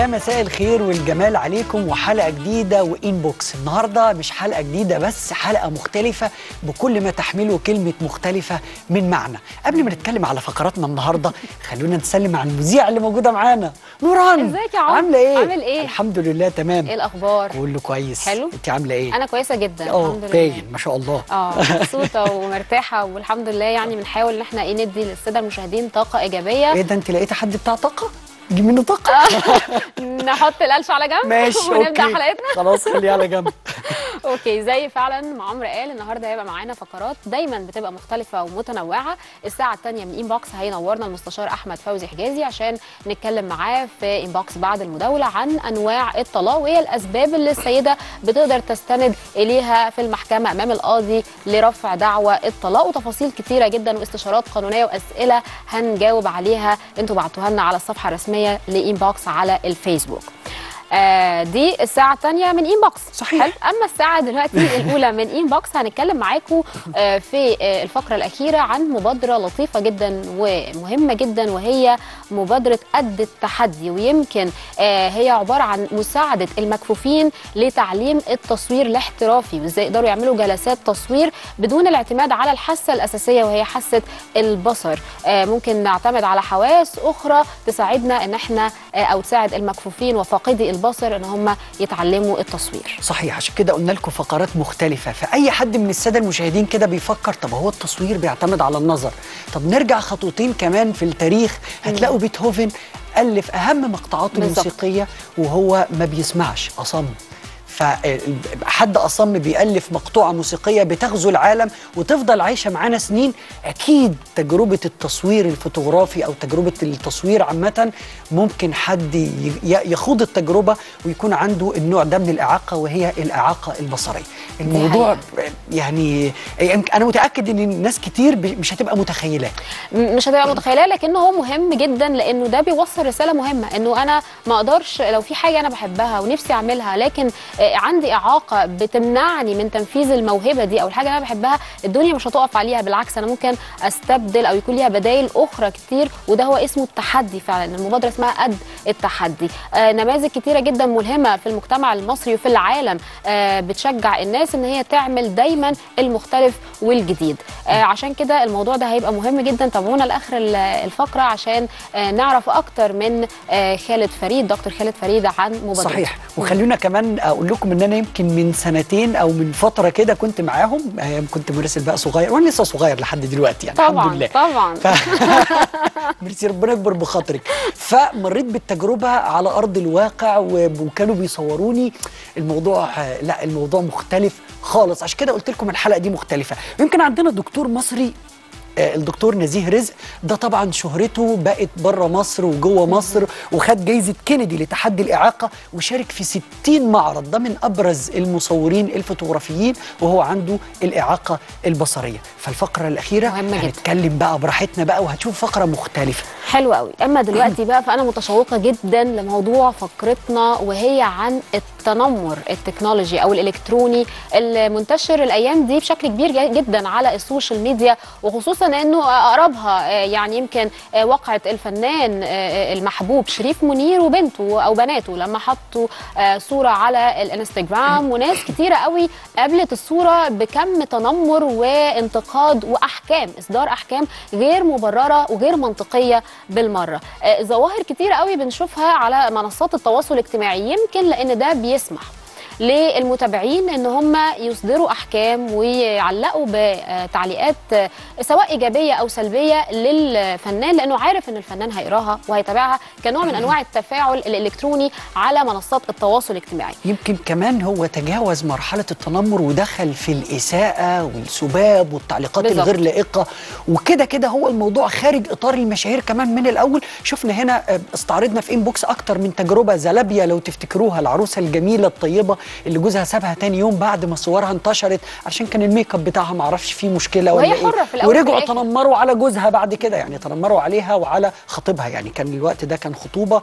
مساء الخير والجمال عليكم وحلقه جديده وانبوكس النهارده مش حلقه جديده بس حلقه مختلفه بكل ما تحمله كلمه مختلفه من معنى قبل ما نتكلم على فقراتنا النهارده خلونا نسلم على المذيعه اللي موجوده معانا نوران ازيك يا عمرو؟ عامله ايه عامل ايه؟ الحمد لله تمام ايه الاخبار كله كويس حلو؟ انت عامله ايه انا كويسه جدا اه الحمد لله باين ما شاء الله اه مبسوطه ومرتاحه والحمد لله يعني بنحاول ان احنا ايه ندي للساده المشاهدين طاقه ايجابيه ايه ده انت لقيتي حد بتاع طاقه جيب منه طاقه نحط القلش على جنب ماشي ونبدا اوكي حلقتنا خلاص خليها على جنب اوكي زي فعلا ما عمرو قال النهارده هيبقى معانا فقرات دايما بتبقى مختلفه ومتنوعه الساعه الثانيه من انبوكس هينورنا المستشار احمد فوزي حجازي عشان نتكلم معاه في انبوكس بعد المداوله عن انواع الطلاق وايه الاسباب اللي السيده بتقدر تستند اليها في المحكمه امام القاضي لرفع دعوى الطلاق وتفاصيل كتيره جدا واستشارات قانونيه واسئله هنجاوب عليها انتوا بعتوها لنا على الصفحه الرسميه لانبوكس على الفيسبوك آه دي الساعة الثانية من انبوكس صحيح. حلو أما الساعة دلوقتي الأولى من انبوكس هنتكلم معاكم آه في آه الفقرة الأخيرة عن مبادرة لطيفة جدا ومهمة جدا وهي مبادرة قد التحدي ويمكن آه هي عبارة عن مساعدة المكفوفين لتعليم التصوير الاحترافي وازاي يقدروا يعملوا جلسات تصوير بدون الاعتماد على الحاسة الأساسية وهي حاسة البصر آه ممكن نعتمد على حواس أخرى تساعدنا إن احنا آه أو تساعد المكفوفين وفاقدي البصر ان هم يتعلموا التصوير صحيح عشان كده قلنا لكم فقرات مختلفة فأي حد من السادة المشاهدين كده بيفكر طب هو التصوير بيعتمد على النظر طب نرجع خطوتين كمان في التاريخ هتلاقوا بيتهوفن ألف أهم مقطوعاته بالظبط. الموسيقية وهو ما بيسمعش أصم فحد أصم بيألف مقطوعة موسيقية بتغزو العالم وتفضل عايشة معانا سنين أكيد تجربة التصوير الفوتوغرافي أو تجربة التصوير عامة ممكن حد ي- ي- يخوض التجربة ويكون عنده النوع ده من الإعاقة وهي الإعاقة البصرية الموضوع يعني يمكن أنا متأكد إن ناس كتير ب- مش هتبقى متخيلاه م- مش هتبقى متخيلاه لكنه هو مهم جدا لانه ده بيوصل رساله مهمه انه انا ما اقدرش لو في حاجه انا بحبها ونفسي اعملها لكن آه، عندي اعاقه بتمنعني من تنفيذ الموهبه دي او الحاجه اللي انا بحبها الدنيا مش هتقف عليها بالعكس انا ممكن استبدل او يكون ليها بدائل اخرى كتير وده هو اسمه التحدي فعلا المبادره اسمها قد التحدي آه، نماذج كتيره جدا ملهمه في المجتمع المصري وفي العالم آه، بتشجع الناس ان هي تعمل دايما المختلف والجديد آه، عشان كده الموضوع ده هيبقى مهم جدا تابعونا لاخر ال- الفقره عشان آه، نعرف اكتر من آه، خالد فريد دكتور خالد فريد عن مبادرته صحيح وخلونا كمان اقول لكم ان انا يمكن من سنتين او من فتره كده كنت معاهم ايام كنت مراسل بقى صغير وانا لسه صغير لحد دلوقتي يعني الحمد طبعا لله طبعا ف... ميرسي ربنا يكبر بخاطرك فمريت بالتجربه على ارض الواقع و- وكانوا بيصوروني الموضوع آه، لا الموضوع مختلف خالص عشان كده قلت لكم الحلقه دي مختلفه يمكن عندنا دكتور مصري آه، الدكتور نزيه رزق ده طبعا شهرته بقت بره مصر وجوه مصر وخد جايزه كينيدي لتحدي الاعاقه وشارك في 60 معرض ده من ابرز المصورين الفوتوغرافيين وهو عنده الاعاقه البصريه فالفقره الاخيره مهمة جدا. هنتكلم بقى براحتنا بقى وهتشوف فقره مختلفه حلو قوي اما دلوقتي بقى فانا متشوقه جدا لموضوع فقرتنا وهي عن التنمر التكنولوجي او الالكتروني المنتشر الايام دي بشكل كبير جا- جدا على السوشيال ميديا وخصوصا انه اقربها آه، يعني يمكن آه، وقعه الفنان آه، المحبوب شريف منير وبنته او بناته لما حطوا آه، صوره على الانستجرام وناس كتيره قوي قابلت الصوره بكم تنمر وانتقاد واحكام اصدار احكام غير مبرره وغير منطقيه بالمره آه، ظواهر كتيره قوي بنشوفها على منصات التواصل الاجتماعي يمكن لان ده بيسمح للمتابعين ان هم يصدروا احكام ويعلقوا بتعليقات آه، سواء ايجابيه او سلبيه للفنان لانه عارف ان الفنان هيقراها وهيتابعها كنوع من انواع التفاعل الالكتروني على منصات التواصل الاجتماعي يمكن كمان هو تجاوز مرحلة التنمر ودخل في الإساءة والسباب والتعليقات بالظبط. الغير لائقة وكده كده هو الموضوع خارج إطار المشاهير كمان من الأول شفنا هنا آه، استعرضنا في إنبوكس أكتر من تجربة زلابيا لو تفتكروها العروسة الجميلة الطيبة اللي جوزها سابها تاني يوم بعد ما صورها انتشرت عشان كان الميك اب بتاعها معرفش فيه مشكلة ولا وهي إيه حرة في الأول وفي ورجعوا الآخر. تنمروا على جوزها بعد كده يعني تنمروا عليها وعلى خطيبها يعني كان الوقت ده كان خطوبه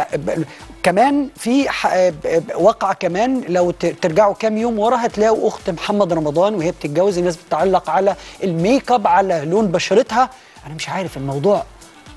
فكمان في ح- ب- ب- وقع كمان لو ت- ترجعوا كام يوم ورا هتلاقوا اخت محمد رمضان وهي بتتجوز الناس بتعلق على الميك اب على لون بشرتها انا مش عارف الموضوع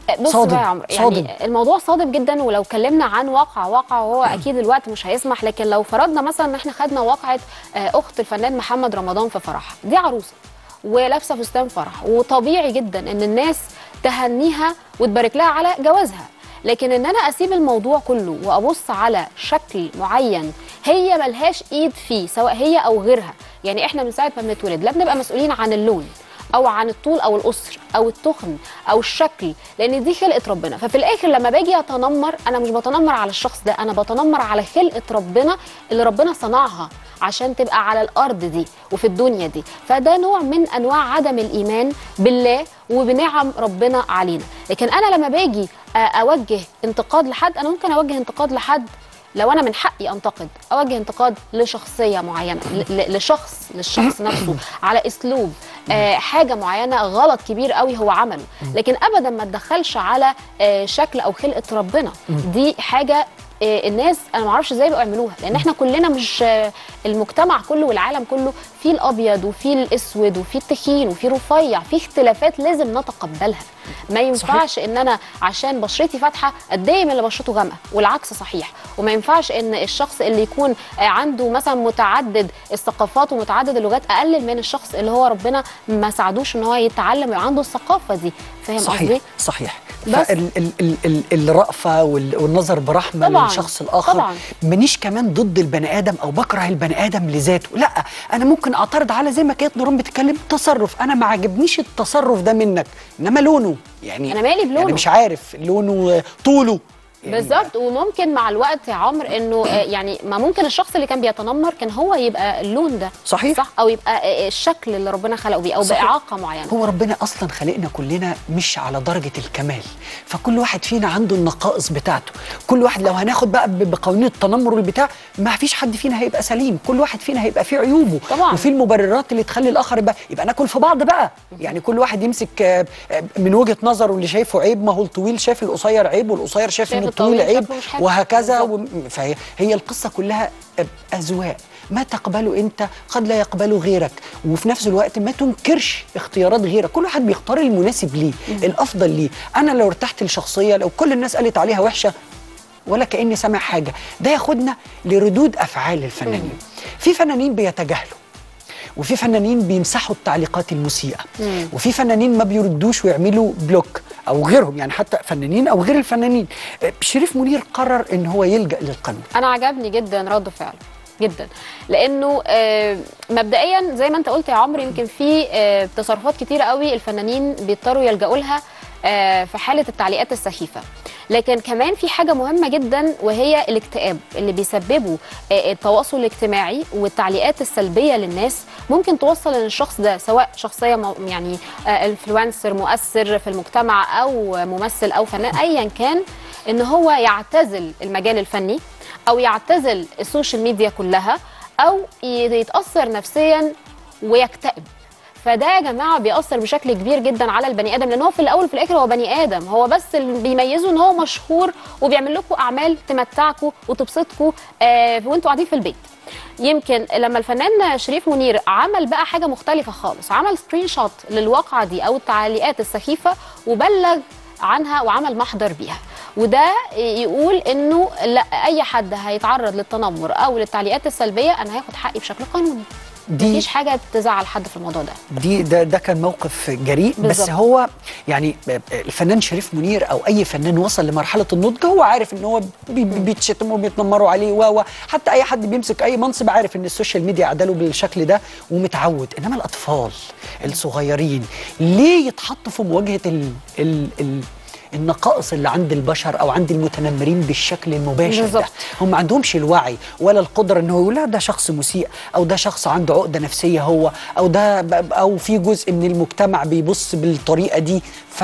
بص صادم، بقى يا عمرو صادم. يعني الموضوع صادم جدا ولو اتكلمنا عن واقع واقع وهو اكيد الوقت مش هيسمح لكن لو فرضنا مثلا ان احنا خدنا واقعه آه، اخت الفنان محمد رمضان في فرح دي عروسه ولابسه فستان فرح وطبيعي جدا ان الناس تهنيها وتبارك لها على جوازها لكن ان انا اسيب الموضوع كله وابص على شكل معين هي ملهاش ايد فيه سواء هي او غيرها يعني احنا من ساعه ما بنتولد لا بنبقى مسؤولين عن اللون او عن الطول او القصر او التخن او الشكل لان دي خلقه ربنا ففي الاخر لما باجي اتنمر انا مش بتنمر على الشخص ده انا بتنمر على خلقه ربنا اللي ربنا صنعها عشان تبقى على الارض دي وفي الدنيا دي فده نوع من انواع عدم الايمان بالله وبنعم ربنا علينا لكن انا لما باجي آه، اوجه انتقاد لحد انا ممكن اوجه انتقاد لحد لو انا من حقي انتقد اوجه انتقاد لشخصيه معينه ل- ل- لشخص للشخص نفسه على اسلوب آه حاجه معينه غلط كبير قوي هو عمله لكن ابدا ما تدخلش على آه شكل او خلقه ربنا دي حاجه آه، الناس انا ما اعرفش ازاي بقوا يعملوها لان احنا كلنا مش آه، المجتمع كله والعالم كله فيه الابيض وفيه الاسود وفيه التخين وفيه رفيع فيه اختلافات لازم نتقبلها ما ينفعش ان انا عشان بشرتي فاتحه اتضايق من اللي بشرته غامقه والعكس صحيح وما ينفعش ان الشخص اللي يكون آه، عنده مثلا متعدد الثقافات ومتعدد اللغات اقلل من الشخص اللي هو ربنا ما ساعدوش ان هو يتعلم ويبقى عنده الثقافه دي فاهم صحيح قصدي؟ صحيح بس. فال ال ال ال الرأفة وال- والنظر برحمة طبعاً، للشخص الآخر طبعاً. مانيش كمان ضد البني آدم أو بكره البني آدم لذاته لا أنا ممكن أعترض على زي ما كانت نوران بتتكلم تصرف أنا ما عجبنيش التصرف ده منك إنما لونه يعني أنا مالي بلونه. يعني مش عارف لونه آه، طوله يعني بالظبط وممكن مع الوقت يا عمرو انه آه، يعني ما ممكن الشخص اللي كان بيتنمر كان هو يبقى اللون ده صحيح. صح او يبقى آه، الشكل اللي ربنا خلقه بيه او صحيح. باعاقه معينه هو ربنا اصلا خلقنا كلنا مش على درجه الكمال فكل واحد فينا عنده النقائص بتاعته كل واحد لو هناخد بقى ب- بقوانين التنمر والبتاع ما فيش حد فينا هيبقى سليم كل واحد فينا هيبقى فيه عيوبه طبعاً. وفي المبررات اللي تخلي الاخر يبقى يبقى ناكل في بعض بقى يعني كل واحد يمسك آه، آه، من وجهه نظره اللي شايفه عيب ما هو الطويل شايف القصير عيب والقصير شايف شايف ان الطويل الطويل عيب شكله مش حلو. وهكذا بالظبط. و... فهي هي القصه كلها اذواق ما تقبله انت قد لا يقبله غيرك وفي نفس الوقت ما تنكرش اختيارات غيرك كل واحد بيختار المناسب ليه الافضل ليه انا لو ارتحت لشخصيه لو كل الناس قالت عليها وحشه ولا كاني سامع حاجه ده ياخدنا لردود افعال الفنانين في فنانين بيتجاهلوا وفي فنانين بيمسحوا التعليقات المسيئه وفي فنانين ما بيردوش ويعملوا بلوك او غيرهم يعني حتى فنانين او غير الفنانين آه، شريف منير قرر ان هو يلجا للقانون انا عجبني جدا رد فعله جدا لانه آه، مبدئيا زي ما انت قلت يا عمرو يمكن في آه، تصرفات كتيره قوي الفنانين بيضطروا يلجأوا لها آه، في حاله التعليقات السخيفه لكن كمان في حاجه مهمه جدا وهي الاكتئاب اللي بيسببه آه، التواصل الاجتماعي والتعليقات السلبيه للناس ممكن توصل ان الشخص ده سواء شخصيه مو- يعني انفلونسر مؤثر في المجتمع او ممثل او فنان ايا كان ان هو يعتزل المجال الفني او يعتزل السوشيال ميديا كلها او ي- يتاثر نفسيا ويكتئب فده يا جماعه بيأثر بشكل كبير جدا على البني ادم لان هو في الاول وفي الاخر هو بني ادم هو بس اللي بيميزه ان هو مشهور وبيعمل لكم اعمال تمتعكم وتبسطكم آه وانتوا قاعدين في البيت يمكن لما الفنان شريف منير عمل بقى حاجه مختلفه خالص عمل سكرين شوت للواقعه دي او التعليقات السخيفه وبلغ عنها وعمل محضر بيها وده يقول انه لا اي حد هيتعرض للتنمر او للتعليقات السلبيه انا هاخد حقي بشكل قانوني دي- مفيش حاجه تزعل حد في الموضوع ده دي ده ده كان موقف جريء بس بالظبط. هو يعني الفنان شريف منير او اي فنان وصل لمرحله النضج هو عارف ان هو بي- بي- بيتشتموا وبيتنمروا عليه و و- حتى اي حد بيمسك اي منصب عارف ان السوشيال ميديا عدله بالشكل ده ومتعود انما الاطفال الصغيرين ليه يتحطوا في مواجهه ال ال ال النقائص اللي عند البشر او عند المتنمرين بالشكل المباشر ده بالظبط. هم ما عندهمش الوعي ولا القدره ان هو يقول لا ده شخص مسيء او ده شخص عنده عقده نفسيه هو او ده ب- او في جزء من المجتمع بيبص بالطريقه دي ف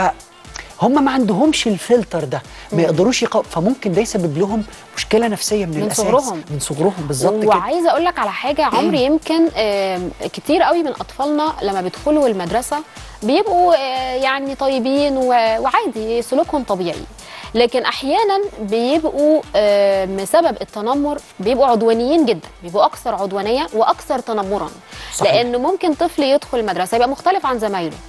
هم ما عندهمش الفلتر ده ما يقدروش يقو... فممكن ده يسبب لهم مشكله نفسيه من, من الاساس صغرهم. من صغرهم بالظبط كده وعايزه اقول لك على حاجه يا عمرو يمكن آم، كتير قوي من اطفالنا لما بيدخلوا المدرسه بيبقوا آه، يعني طيبين و- وعادي سلوكهم طبيعي لكن احيانا بيبقوا آه، بسبب التنمر بيبقوا عدوانيين جدا بيبقوا اكثر عدوانيه واكثر تنمرا صحيح. لانه ممكن طفل يدخل المدرسه يبقى مختلف عن زمايله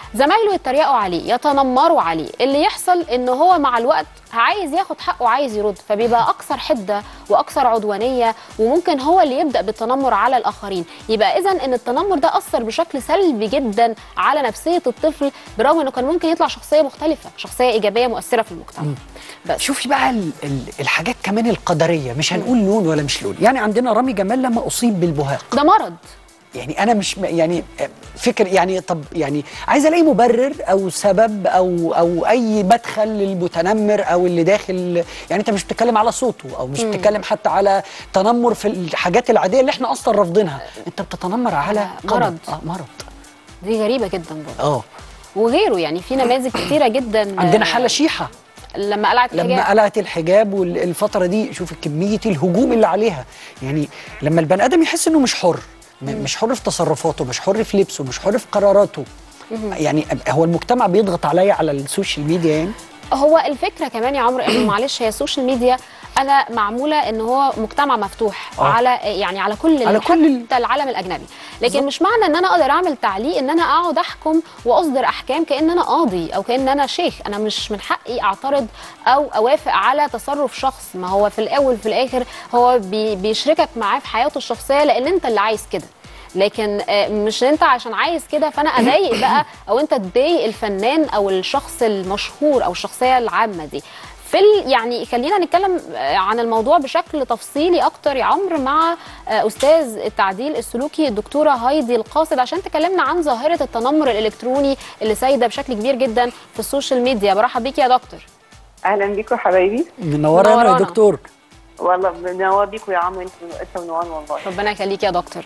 زمايله يتريقوا عليه يتنمروا عليه اللي يحصل ان هو مع الوقت عايز ياخد حقه وعايز يرد فبيبقى اكثر حده واكثر عدوانيه وممكن هو اللي يبدا بالتنمر على الاخرين يبقى اذا ان التنمر ده اثر بشكل سلبي جدا على نفسيه الطفل برغم انه كان ممكن يطلع شخصيه مختلفه شخصيه ايجابيه مؤثره في المجتمع بس شوفي بقى ال ال الحاجات كمان القدريه مش هنقول لون ولا مش لون يعني عندنا رامي جمال لما اصيب بالبهاق ده مرض يعني انا مش م- يعني فكر يعني طب يعني عايز الاقي مبرر او سبب او او اي مدخل للمتنمر او اللي داخل يعني انت مش بتتكلم على صوته او مش بتتكلم حتى على تنمر في الحاجات العاديه اللي احنا اصلا رافضينها انت بتتنمر على مرض. قدم. اه مرض دي غريبه جدا برضه اه وغيره يعني في نماذج كتيره جدا عندنا حاله شيحه لما قلعت لما الحجاب قلعت الحجاب والفتره دي شوف كميه الهجوم اللي عليها يعني لما البني ادم يحس انه مش حر م- مش حر في تصرفاته مش حر في لبسه مش حر في قراراته يعني هو المجتمع بيضغط عليا على السوشيال ميديا يعني هو الفكره كمان يا عمرو انه معلش هي السوشيال ميديا انا معموله ان هو مجتمع مفتوح آه. على يعني على كل على كل ال- حتى العالم الاجنبي لكن مش معنى ان انا اقدر اعمل تعليق ان انا اقعد احكم واصدر احكام كان انا قاضي او كان انا شيخ انا مش من حقي اعترض او اوافق على تصرف شخص ما هو في الاول في الاخر هو بي بيشركك معاه في حياته الشخصيه لان انت اللي عايز كده لكن آه، مش انت عشان عايز كده فانا اضايق بقى او انت تضايق الفنان او الشخص المشهور او الشخصيه العامه دي في ال- يعني خلينا نتكلم آه، عن الموضوع بشكل تفصيلي اكتر يا عمرو مع آه، استاذ التعديل السلوكي الدكتوره هايدي القاصد عشان تكلمنا عن ظاهره التنمر الالكتروني اللي سايده بشكل كبير جدا في السوشيال ميديا برحب بيك يا دكتور اهلا بيكم حبايبي منورانا يا منورانا. دكتور والله منور بيكم يا عم انتوا انت ونوان والله ربنا يخليك يا دكتور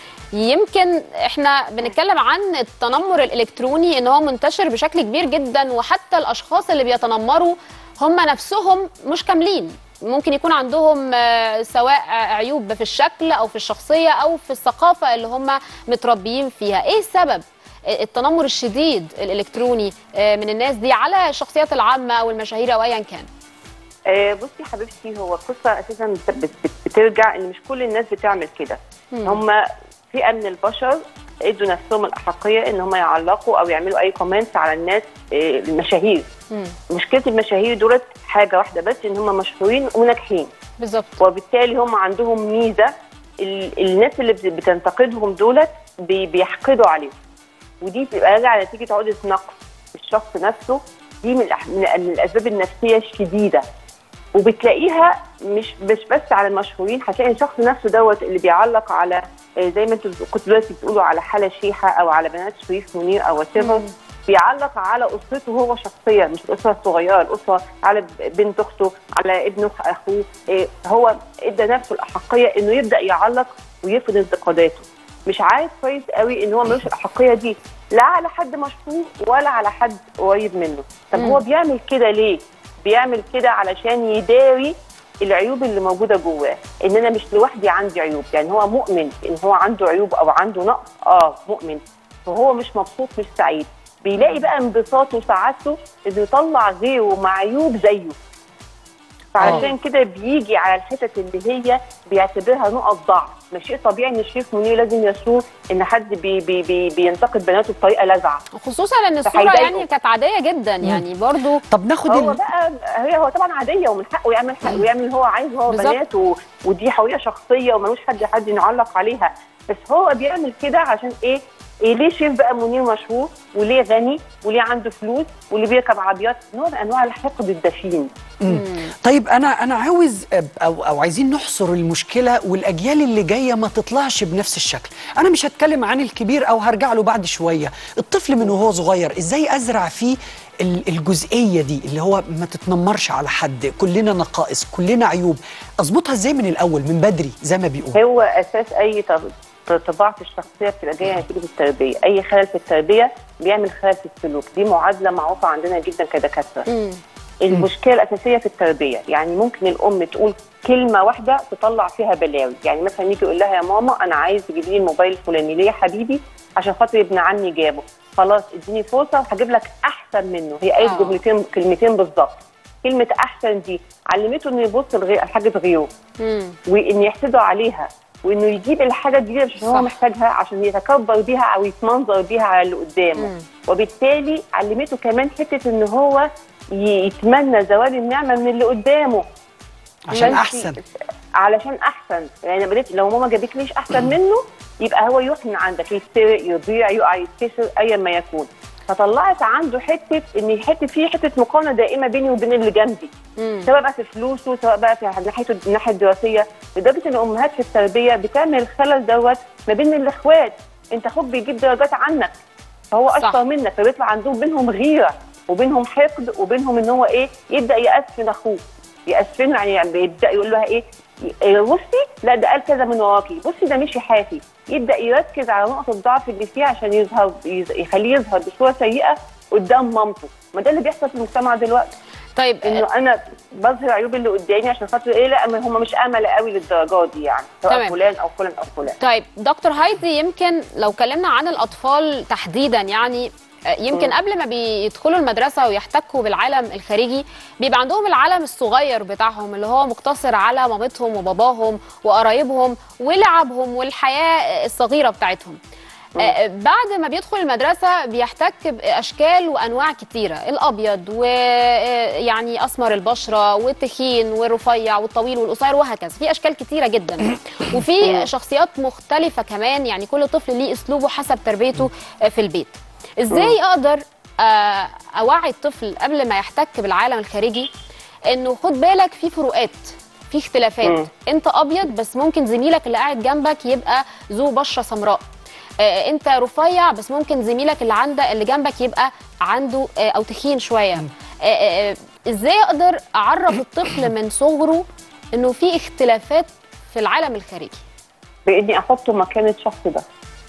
يمكن احنا بنتكلم عن التنمر الالكتروني ان هو منتشر بشكل كبير جدا وحتى الاشخاص اللي بيتنمروا هم نفسهم مش كاملين ممكن يكون عندهم آه، سواء آه، عيوب في الشكل او في الشخصيه او في الثقافه اللي هم متربيين فيها ايه سبب التنمر الشديد الالكتروني آه، من الناس دي على الشخصيات العامه او المشاهير او ايا كان آه بصي حبيبتي هو القصه اساسا بت- بت- بت- بترجع ان مش كل الناس بتعمل كده هم فئه من البشر ادوا نفسهم الاحقيه ان هم يعلقوا او يعملوا اي كومنتس على الناس آه المشاهير مم. مشكله المشاهير دولت حاجه واحده بس ان هم مشهورين وناجحين بالظبط وبالتالي هم عندهم ميزه ال- الناس اللي بت- بتنتقدهم دولت بي- بيحقدوا عليهم ودي بتبقى راجعه نتيجه عقده نقص في الشخص نفسه دي من, الأح- من من الاسباب النفسيه الشديده وبتلاقيها مش مش بس على المشهورين هتلاقي الشخص نفسه دوت اللي بيعلق على آه، زي ما انتوا كنتوا دلوقتي بتقولوا على حاله شيحه او على بنات شريف منير او وات مم. بيعلق على اسرته هو شخصيا مش الاسره الصغيره الاسره على بنت اخته على ابن أخ- اخوه إيه هو ادى نفسه الاحقيه انه يبدا يعلق ويفرض انتقاداته مش عارف كويس قوي ان هو ملوش الاحقيه دي لا على حد مشهور ولا على حد قريب منه طب مم. هو بيعمل كده ليه بيعمل كده علشان يداري العيوب اللي موجوده جواه ان انا مش لوحدي عندي عيوب يعني هو مؤمن ان هو عنده عيوب او عنده نقص اه مؤمن وهو مش مبسوط مش سعيد بيلاقي بقى انبساطه وسعادته انه يطلع غيره معيوب زيه فعشان كده بيجي على الحتت اللي هي بيعتبرها نقط ضعف مش شيء طبيعي ان الشريف منير لازم يسوق ان حد بي بي بي بينتقد بناته بطريقه لاذعه خصوصا ان الصوره فهيضايقه. يعني كانت عاديه جدا يعني برضو طب ناخد هو ال... بقى هي هو طبعا عاديه ومن حقه يعمل حق ويعمل اللي هو عايزه هو بالظبط. بنات و... ودي حريه شخصيه وملوش حد حد يعلق عليها بس هو بيعمل كده عشان ايه؟ إيه ليه شيف بقى منير مشهور وليه غني وليه عنده فلوس وليه بيركب عربيات نوع من انواع الحقد الدفين مم. طيب انا انا عاوز أب- او او عايزين نحصر المشكله والاجيال اللي جايه ما تطلعش بنفس الشكل انا مش هتكلم عن الكبير او هرجع له بعد شويه الطفل من وهو صغير ازاي ازرع فيه ال- الجزئيه دي اللي هو ما تتنمرش على حد كلنا نقائص كلنا عيوب اظبطها ازاي من الاول من بدري زي ما بيقول هو اساس اي طب- طباعه الشخصيه بتبقى جايه نتيجه التربيه اي خلل في التربيه بيعمل خلل في السلوك دي معادله معروفه عندنا جدا كدكاتره مم. المشكله الاساسيه في التربيه يعني ممكن الام تقول كلمه واحده تطلع فيها بلاوي يعني مثلا يجي يقول لها يا ماما انا عايز تجيبي لي الموبايل الفلاني ليه يا حبيبي عشان خاطر ابن عمي جابه خلاص اديني فرصه وهجيب لك احسن منه هي قالت آه. جملتين كلمتين بالظبط كلمه احسن دي علمته انه يبص لغير لحاجه غيره مم. وان يحسدوا عليها وانه يجيب الحاجه الجديده مش عشان صح. هو محتاجها عشان يتكبر بيها او يتمنظر بيها على اللي قدامه مم. وبالتالي علمته كمان حته ان هو ي- يتمنى زوال النعمه من اللي قدامه عشان ما انت- احسن علشان احسن يعني بدأت لو ماما جابتليش احسن منه يبقى هو يروح من عندك يتسرق يضيع يقع يتكسر ايا ما يكون فطلعت عنده حته ان حته في حته مقارنه دائمه بيني وبين اللي جنبي مم. سواء بقى في فلوسه سواء بقى في ناحيته الناحيه الدراسيه لدرجه ان الامهات في التربيه بتعمل الخلل دوت ما بين الاخوات انت اخوك بيجيب درجات عنك فهو صح. اشطر منك فبيطلع عندهم بينهم غيره وبينهم حقد وبينهم ان هو ايه يبدا يأسفن اخوه يأسفنه يعني بيبدا يقول لها ايه إيه بصي لا ده قال كذا من وراكي بصي ده مشي حافي يبدا يركز على نقط الضعف اللي فيه عشان يظهر يز- يخليه يظهر بصوره سيئه قدام مامته ما ده اللي بيحصل في المجتمع دلوقتي طيب انه انا بظهر عيوب اللي قدامي عشان خاطر ايه لا ما هم مش امل قوي للدرجات دي يعني سواء تمام. فلان او فلان او فلان طيب دكتور هايدي يمكن لو كلمنا عن الاطفال تحديدا يعني آه، يمكن قبل ما بيدخلوا المدرسه ويحتكوا بالعالم الخارجي بيبقى عندهم العالم الصغير بتاعهم اللي هو مقتصر على مامتهم وباباهم وقرايبهم ولعبهم والحياه الصغيره بتاعتهم آه، بعد ما بيدخل المدرسة بيحتك بأشكال وأنواع كتيرة الأبيض ويعني أسمر البشرة والتخين والرفيع والطويل والقصير وهكذا في أشكال كتيرة جدا وفي شخصيات مختلفة كمان يعني كل طفل ليه أسلوبه حسب تربيته آه، في البيت إزاي أقدر آه، أوعي الطفل قبل ما يحتك بالعالم الخارجي إنه خد بالك في فروقات في اختلافات مم. انت ابيض بس ممكن زميلك اللي قاعد جنبك يبقى ذو بشره سمراء آه، انت رفيع بس ممكن زميلك اللي عندك اللي جنبك يبقى عنده آه، او تخين شويه آه، آه، آه، ازاي اقدر اعرف الطفل من صغره انه في اختلافات في العالم الخارجي باني احطه مكان الشخص ده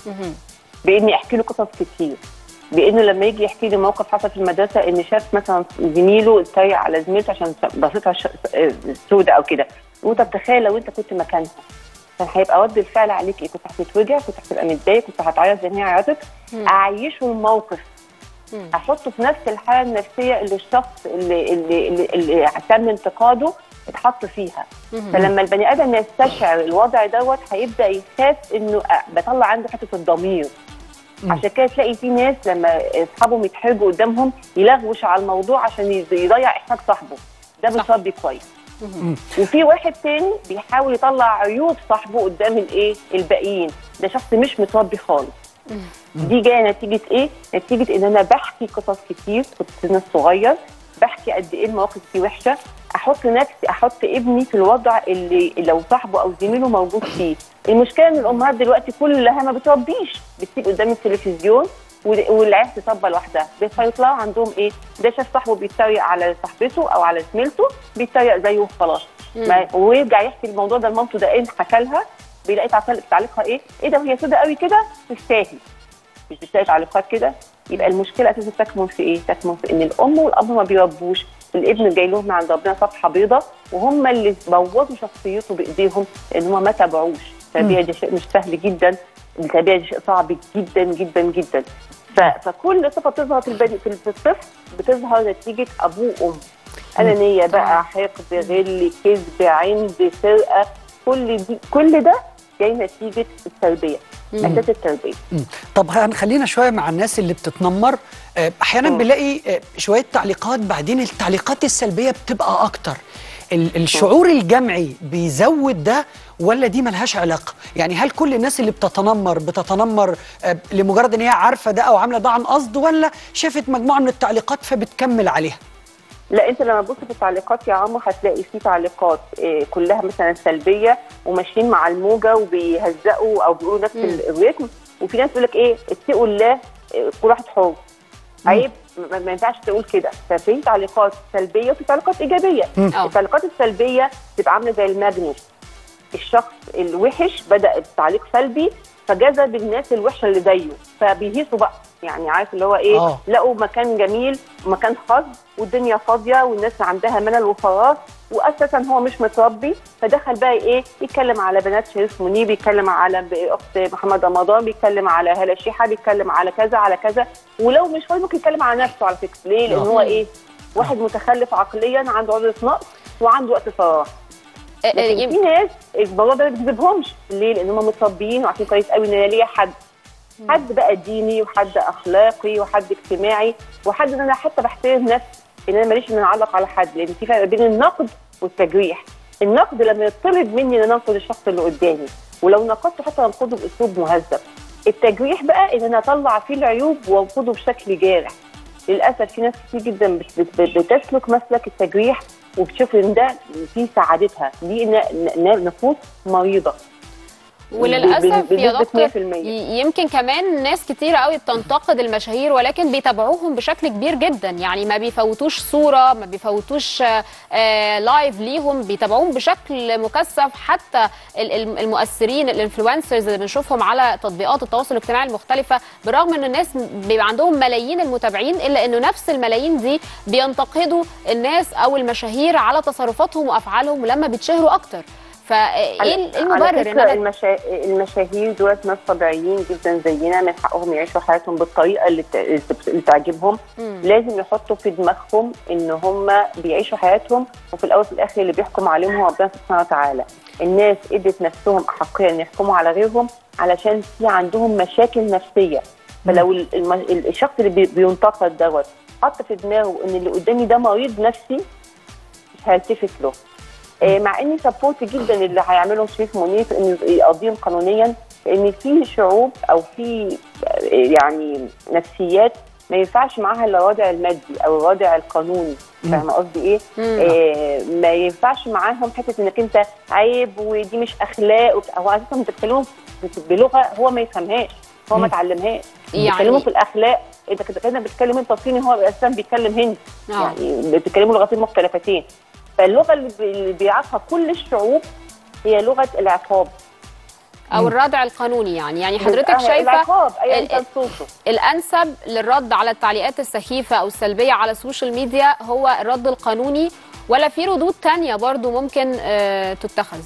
باني احكي له قصص كتير بانه لما يجي يحكي لي موقف حصل في المدرسه ان شاف مثلا زميله اتريق على زميلته عشان بصيتها ش- سودة او كده وانت بتخيل لو انت كنت مكانها كان هيبقى رد الفعل عليك ايه كنت هتتوجع كنت هتبقى متضايق كنت هتعيط زي ما هي عيطت اعيشه الموقف مم. احطه في نفس الحاله النفسيه اللي الشخص اللي اللي اللي, اللي تم انتقاده اتحط فيها فلما البني ادم يستشعر الوضع دوت هيبدا يخاف انه أ- بطلع عنده حته الضمير عشان كده تلاقي في ناس لما اصحابهم يتحرجوا قدامهم يلغوش على الموضوع عشان يض- يضيع احراج صاحبه ده صح. بيصبي كويس وفي واحد تاني بيحاول يطلع عيوب صاحبه قدام الايه الباقيين ده شخص مش متربي خالص دي جايه نتيجه ايه نتيجه ان انا بحكي قصص كتير كنت سن صغير بحكي قد ايه المواقف دي وحشه احط نفسي احط ابني في الوضع اللي لو صاحبه او زميله موجود فيه المشكله ان الامهات دلوقتي كلها ما بتربيش بتسيب قدام التلفزيون وال- والعيال تطبق لوحدها فيطلعوا عندهم ايه ده شاف صاحبه بيتريق على صاحبته او على زميلته بيتريق زيه وخلاص ما- ويرجع يحكي الموضوع ده لمامته ده ايه حكى لها بيلاقي تعليق- تعليقها ايه ايه ده وهي سودة قوي كده تستاهل مش بتلاقي تعليقات كده يبقى المشكله اساسا تكمن في ايه؟ تكمن في ان الام والاب ما بيربوش الابن جاي لهم من عند ربنا صفحه بيضاء وهم اللي بوظوا شخصيته بايديهم لان هم ما تابعوش التربيه دي شيء مش سهل جدا التربيه دي شيء صعب جدا جدا جدا ف... فكل صفه تظهر في البني في الطفل بتظهر نتيجه ابوه وام انانيه بقى حقد غل كذب عند سرقه كل دي كل ده جاي نتيجه التربيه اساس التربيه مم. طب هنخلينا شويه مع الناس اللي بتتنمر آه، احيانا مم. بنلاقي آه، شويه تعليقات بعدين التعليقات السلبيه بتبقى اكتر ال- الشعور الجمعي بيزود ده ولا دي ملهاش علاقه يعني هل كل الناس اللي بتتنمر بتتنمر آه، لمجرد ان هي عارفه ده او عامله ده عن قصد ولا شافت مجموعه من التعليقات فبتكمل عليها لا انت لما تبص في التعليقات يا عمو هتلاقي في تعليقات آه، كلها مثلا سلبيه وماشيين مع الموجه وبيهزقوا او بيقولوا نفس مم. الريتم وفي ناس تقول لك ايه اتقوا الله آه، كل واحد حر عيب ما ما ينفعش تقول كده ففي تعليقات سلبيه وفي تعليقات ايجابيه اه التعليقات السلبيه تبقى عامله زي الماجنت الشخص الوحش بدا بتعليق سلبي فجذب الناس الوحشه اللي زيه فبيهيصوا بقى يعني عارف اللي هو ايه آه. لقوا مكان جميل ومكان خاص والدنيا فاضيه والناس عندها ملل وفراغ واساسا هو مش متربي فدخل بقى ايه يتكلم على بنات شريف منيب بيتكلم على ب- اخت محمد رمضان بيتكلم على هلا شيحه بيتكلم على كذا على كذا ولو مش فاضي ممكن يتكلم على نفسه على فكره ليه؟ لان آه. هو ايه؟ واحد متخلف عقليا عنده عقده نقص وعنده وقت فراغ آه، لكن يم- في ناس الموضوع ده ما بيجذبهمش ليه؟ لان هم متربيين وعارفين كويس قوي ان انا ليا حد حد بقى ديني وحد اخلاقي وحد اجتماعي وحد ان انا حتى بحترم نفسي ان انا ماليش ان انا اعلق على حد لان في فرق بين النقد والتجريح النقد لما يطلب مني ان انا انقد الشخص اللي قدامي ولو نقدته حتى انقده باسلوب مهذب التجريح بقى ان انا اطلع فيه العيوب وانقده بشكل جارح للاسف في ناس كتير جدا بت- بت- بتسلك مسلك التجريح وبتشوف ان ده في سعادتها دي ن- ن- نفوس مريضه وللاسف يا بنسبة دكتور 100%. ي- يمكن كمان ناس كتيرة قوي بتنتقد المشاهير ولكن بيتابعوهم بشكل كبير جدا يعني ما بيفوتوش صورة ما بيفوتوش آه، آه، لايف ليهم بيتابعوهم بشكل مكثف حتى ال- ال- المؤثرين الانفلونسرز اللي بنشوفهم على تطبيقات التواصل الاجتماعي المختلفة برغم ان الناس بيبقى عندهم ملايين المتابعين الا انه نفس الملايين دي بينتقدوا الناس او المشاهير على تصرفاتهم وافعالهم لما بيتشهروا اكتر فايه على- المبرر على ان فكرة انا المشا... المشاهير دولت ناس طبيعيين جدا زينا من حقهم يعيشوا حياتهم بالطريقه اللي, ت... اللي تعجبهم مم. لازم يحطوا في دماغهم ان هم بيعيشوا حياتهم وفي الاول وفي الاخر اللي بيحكم عليهم هو ربنا سبحانه وتعالى الناس ادت نفسهم احقيه ان يحكموا على غيرهم علشان في عندهم مشاكل نفسيه فلو ال- الم... ال- الشخص اللي بي... بينتقد دوت حط في دماغه ان اللي قدامي ده مريض نفسي مش هيلتفت له آه، مع اني سبورت جدا اللي هيعمله شريف منير في انه يقضيهم قانونيا لان في شعوب او في آه، يعني نفسيات ما ينفعش معاها الا الوضع المادي او الوضع القانوني فاهمه قصدي ايه؟ مم. آه ما ينفعش معاهم حته انك انت عيب ودي مش اخلاق وبت- هو اساسا بتتكلموا ب- بلغه هو ما يفهمهاش هو ما اتعلمهاش يعني- بيتكلموا في الاخلاق انت كده كده بتتكلم انت صيني هو اساسا بيتكلم هندي آه. يعني بتتكلموا لغتين مختلفتين فاللغه اللي بي- اللي بيعرفها كل الشعوب هي لغه العقاب او الردع القانوني يعني يعني حضرتك آه، شايفه العقاب ايا ال- كان صوته الانسب للرد على التعليقات السخيفه او السلبيه على السوشيال ميديا هو الرد القانوني ولا في ردود تانية برضو ممكن آه، تتخذ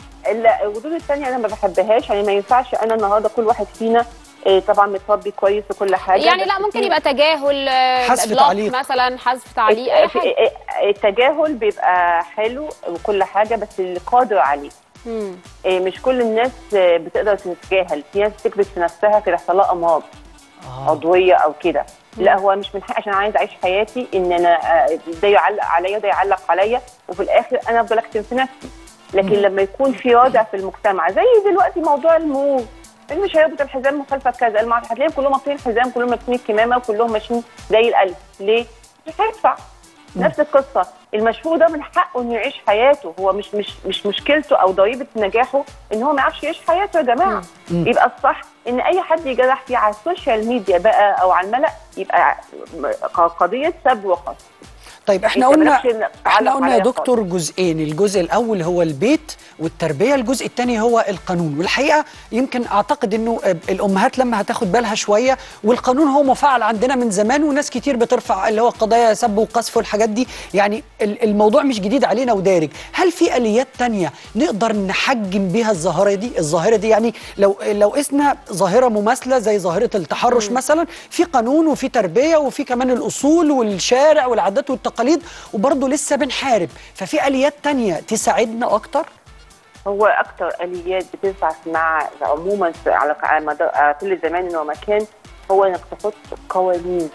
لا الردود الثانيه انا ما بحبهاش يعني ما ينفعش انا النهارده كل واحد فينا آه، طبعا متربي كويس وكل حاجه يعني بس لا ممكن في- يبقى تجاهل آه، حذف بلوك تعليق. مثلا حذف تعليق اي حاجه التجاهل بيبقى حلو وكل حاجه بس اللي قادر عليه مم. إيه، مش كل الناس آه، بتقدر تتجاهل في ناس تكبت في نفسها في يحصل لها امراض آه. عضويه او كده لا هو مش من حقي عشان عايز اعيش حياتي ان انا آه، ده يعلق عليا ده يعلق عليا وفي الاخر انا افضل اكتم في نفسي لكن لما يكون في وضع في المجتمع زي دلوقتي موضوع المرور اللي مش هيربط الحزام مخالفه كذا اللي مع- هتلاقيهم كلهم ماسكين الحزام كلهم ماسكين الكمامه وكلهم ماشيين زي الالف ليه؟ مش هيدفع نفس القصه المشهور ده من حقه انه يعيش حياته هو مش مش مش مشكلته او ضريبه نجاحه ان هو ما يعرفش يعيش حياته يا جماعه مم. يبقى الصح ان اي حد يجرح فيه على السوشيال ميديا بقى او على الملأ يبقى ق- قضيه سب وقصف طيب احنا أنت قلنا مالكش إن- احنا تعلق قلنا يا عليا دكتور جزئين الجزء الاول هو البيت والتربيه الجزء الثاني هو القانون والحقيقه يمكن اعتقد انه آه، الامهات لما هتاخد بالها شويه والقانون هو مفعل عندنا من زمان وناس كتير بترفع اللي هو قضايا سب وقذف والحاجات دي يعني ال- الموضوع مش جديد علينا ودارج هل في اليات تانية نقدر نحجم بيها الظاهره دي الظاهره دي يعني لو لو قسنا ظاهره مماثله زي ظاهره التحرش مثلا في قانون وفي تربيه وفي كمان الاصول والشارع والعادات والتقاليد وبرضه لسه بنحارب ففي اليات تانية تساعدنا اكتر هو اكتر اليات بتنفع مع عموما في- على على مدار على كل زمان ومكان هو انك تحط قوانين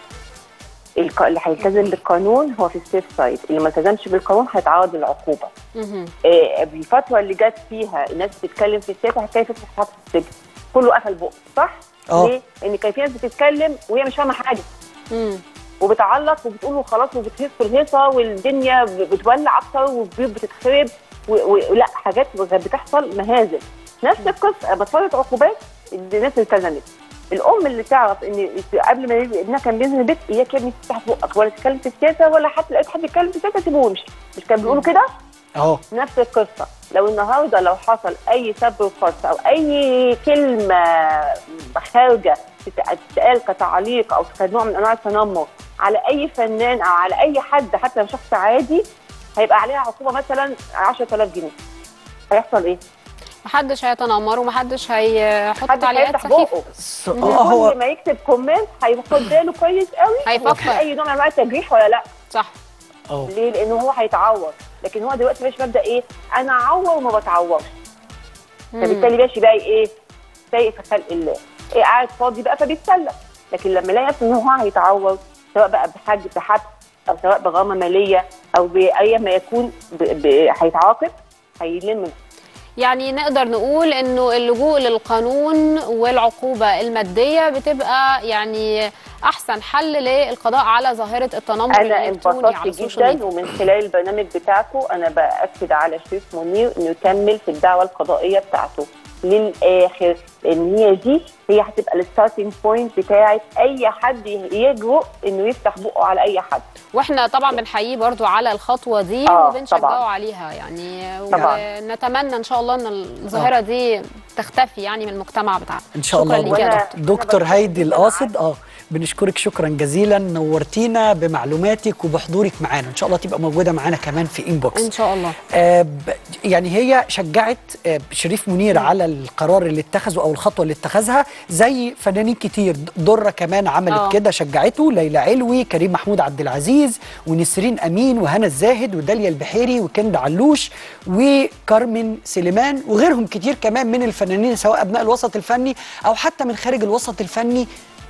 الق- اللي هيلتزم بالقانون هو في السيف سايد اللي ما التزمش بالقانون هيتعرض للعقوبه مهم. آه، الفتره اللي جت فيها الناس بتتكلم في السياسه هتلاقي في فتره في السجن كله قفل بقه صح؟ آه. ليه؟ ان كان في ناس بتتكلم وهي مش فاهمه حاجه مم. وبتعلق وبتقول وخلاص وبتهيص في الهيصه والدنيا ب- بتولع اكتر والبيوت بتتخرب و- ولا حاجات بتحصل مهازل نفس القصه بتفرض عقوبات الناس التزمت الام اللي تعرف ان قبل ما ينزل- ابنها كان بينزل البيت اياك يا ابني تفتح بقك ولا تتكلم في السياسه ولا حتى لقيت حد يتكلم في السياسه سيبوه وامشي مش كانوا بيقولوا كده؟ اهو نفس القصه لو النهارده لو حصل اي سب وقص او اي كلمه خارجه تت- تتقال كتعليق او كنوع من انواع التنمر على اي فنان او على اي حد حتى لو شخص عادي هيبقى عليها عقوبه مثلا 10000 جنيه هيحصل ايه؟ محدش هيتنمر ومحدش هيحط حد تعليقات هيفتح سخيفه بقه س- إن اه هو كل ما يكتب كومنت هياخد باله كويس قوي هيفكر. هو في اي نوع من انواع التجريح ولا لا صح اه ليه؟ لان هو هيتعور لكن هو دلوقتي ماشي مبدا ايه؟ انا اعور وما بتعورش فبالتالي ماشي بقى ايه؟ سايق في خلق الله إيه قاعد فاضي بقى فبيتسلى لكن لما يلاقي نفسه ان هو هيتعور سواء بقى بحج بحبس او سواء بغرامه ماليه او باي ما يكون ب... ب... هيتعاقب هيلم يعني نقدر نقول انه اللجوء للقانون والعقوبه الماديه بتبقى يعني احسن حل للقضاء على ظاهره التنمر انا الالكتروني على انبسطت السوشيال جدا ميديا ومن خلال البرنامج بتاعكم انا باكد على شريف منير انه يكمل في الدعوه القضائيه بتاعته للاخر لان هي دي هي هتبقى الستارتنج بوينت بتاعت اي حد يجرؤ انه يفتح بقه على اي حد واحنا طبعا بنحييه برضو على الخطوه دي آه، وبنشجعه طبعاً. عليها يعني طبعاً. ونتمنى ان شاء الله ان الظاهره دي تختفي يعني من المجتمع بتاعنا ان شاء شكرا الله ليك يا وأنا- دكتور دكتور أنا هايدي بشكرك القاصد اه بنشكرك شكرا جزيلا نورتينا بمعلوماتك وبحضورك معانا ان شاء الله تبقى موجوده معانا كمان في انبوكس ان شاء الله آه ب- يعني هي شجعت آه شريف منير على القرار اللي اتخذه او الخطوه اللي اتخذها زي فنانين كتير دره كمان عملت آه. كده شجعته ليلى علوي كريم محمود عبد العزيز ونسرين امين وهنا الزاهد وداليا البحيري وكند علوش وكارمن سليمان وغيرهم كتير كمان من الفنانين سواء ابناء الوسط الفني او حتى من خارج الوسط الفني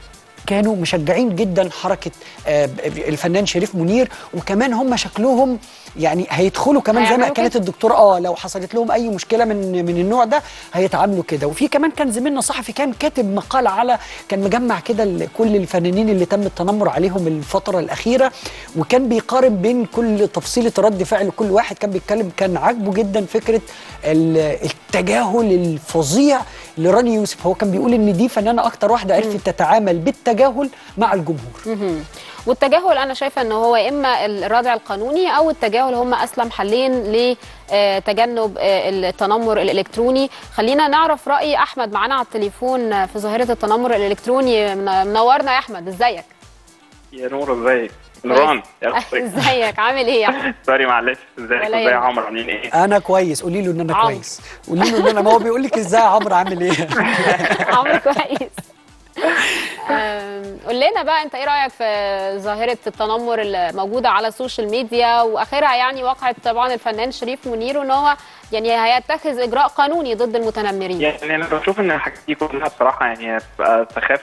كانوا مشجعين جدا حركه آه، ب- الفنان شريف منير وكمان هم شكلهم يعني هيدخلوا كمان زي ما هيعملوا كانت كده. الدكتوره اه لو حصلت لهم اي مشكله من من النوع ده هيتعاملوا كده وفي كمان كان زميلنا صحفي كان كاتب مقال على كان مجمع كده ال- كل الفنانين اللي تم التنمر عليهم الفتره الاخيره وكان بيقارن بين كل تفصيله رد فعل كل واحد كان بيتكلم كان عاجبه جدا فكره ال- التجاهل الفظيع لراني يوسف هو كان بيقول ان دي فنانه اكتر واحده عرفت تتعامل بالتجاهل مع الجمهور مهم. والتجاهل انا شايفه ان هو اما الردع القانوني او التجاهل هم اسلم حلين لتجنب التنمر الالكتروني خلينا نعرف راي احمد معانا على التليفون آه، في ظاهره التنمر الالكتروني من- منورنا يا احمد ازيك يا نور ازيك نوران يا اختي ازيك عامل ايه يا احمد سوري معلش ازيك ولا ازاي يا يهمك. عمرو عاملين ايه انا كويس قولي له ان انا عمرو. كويس قولي له ان انا ما هو بيقول لك ازاي يا عمرو عامل ايه عمرو كويس أم، قول لنا بقى انت ايه رايك في ظاهره التنمر اللي موجوده على السوشيال ميديا واخرها يعني وقعت طبعا الفنان شريف منير وان هو يعني هيتخذ اجراء قانوني ضد المتنمرين يعني انا بشوف ان الحاجات دي كلها بصراحه يعني هتبقى سخاف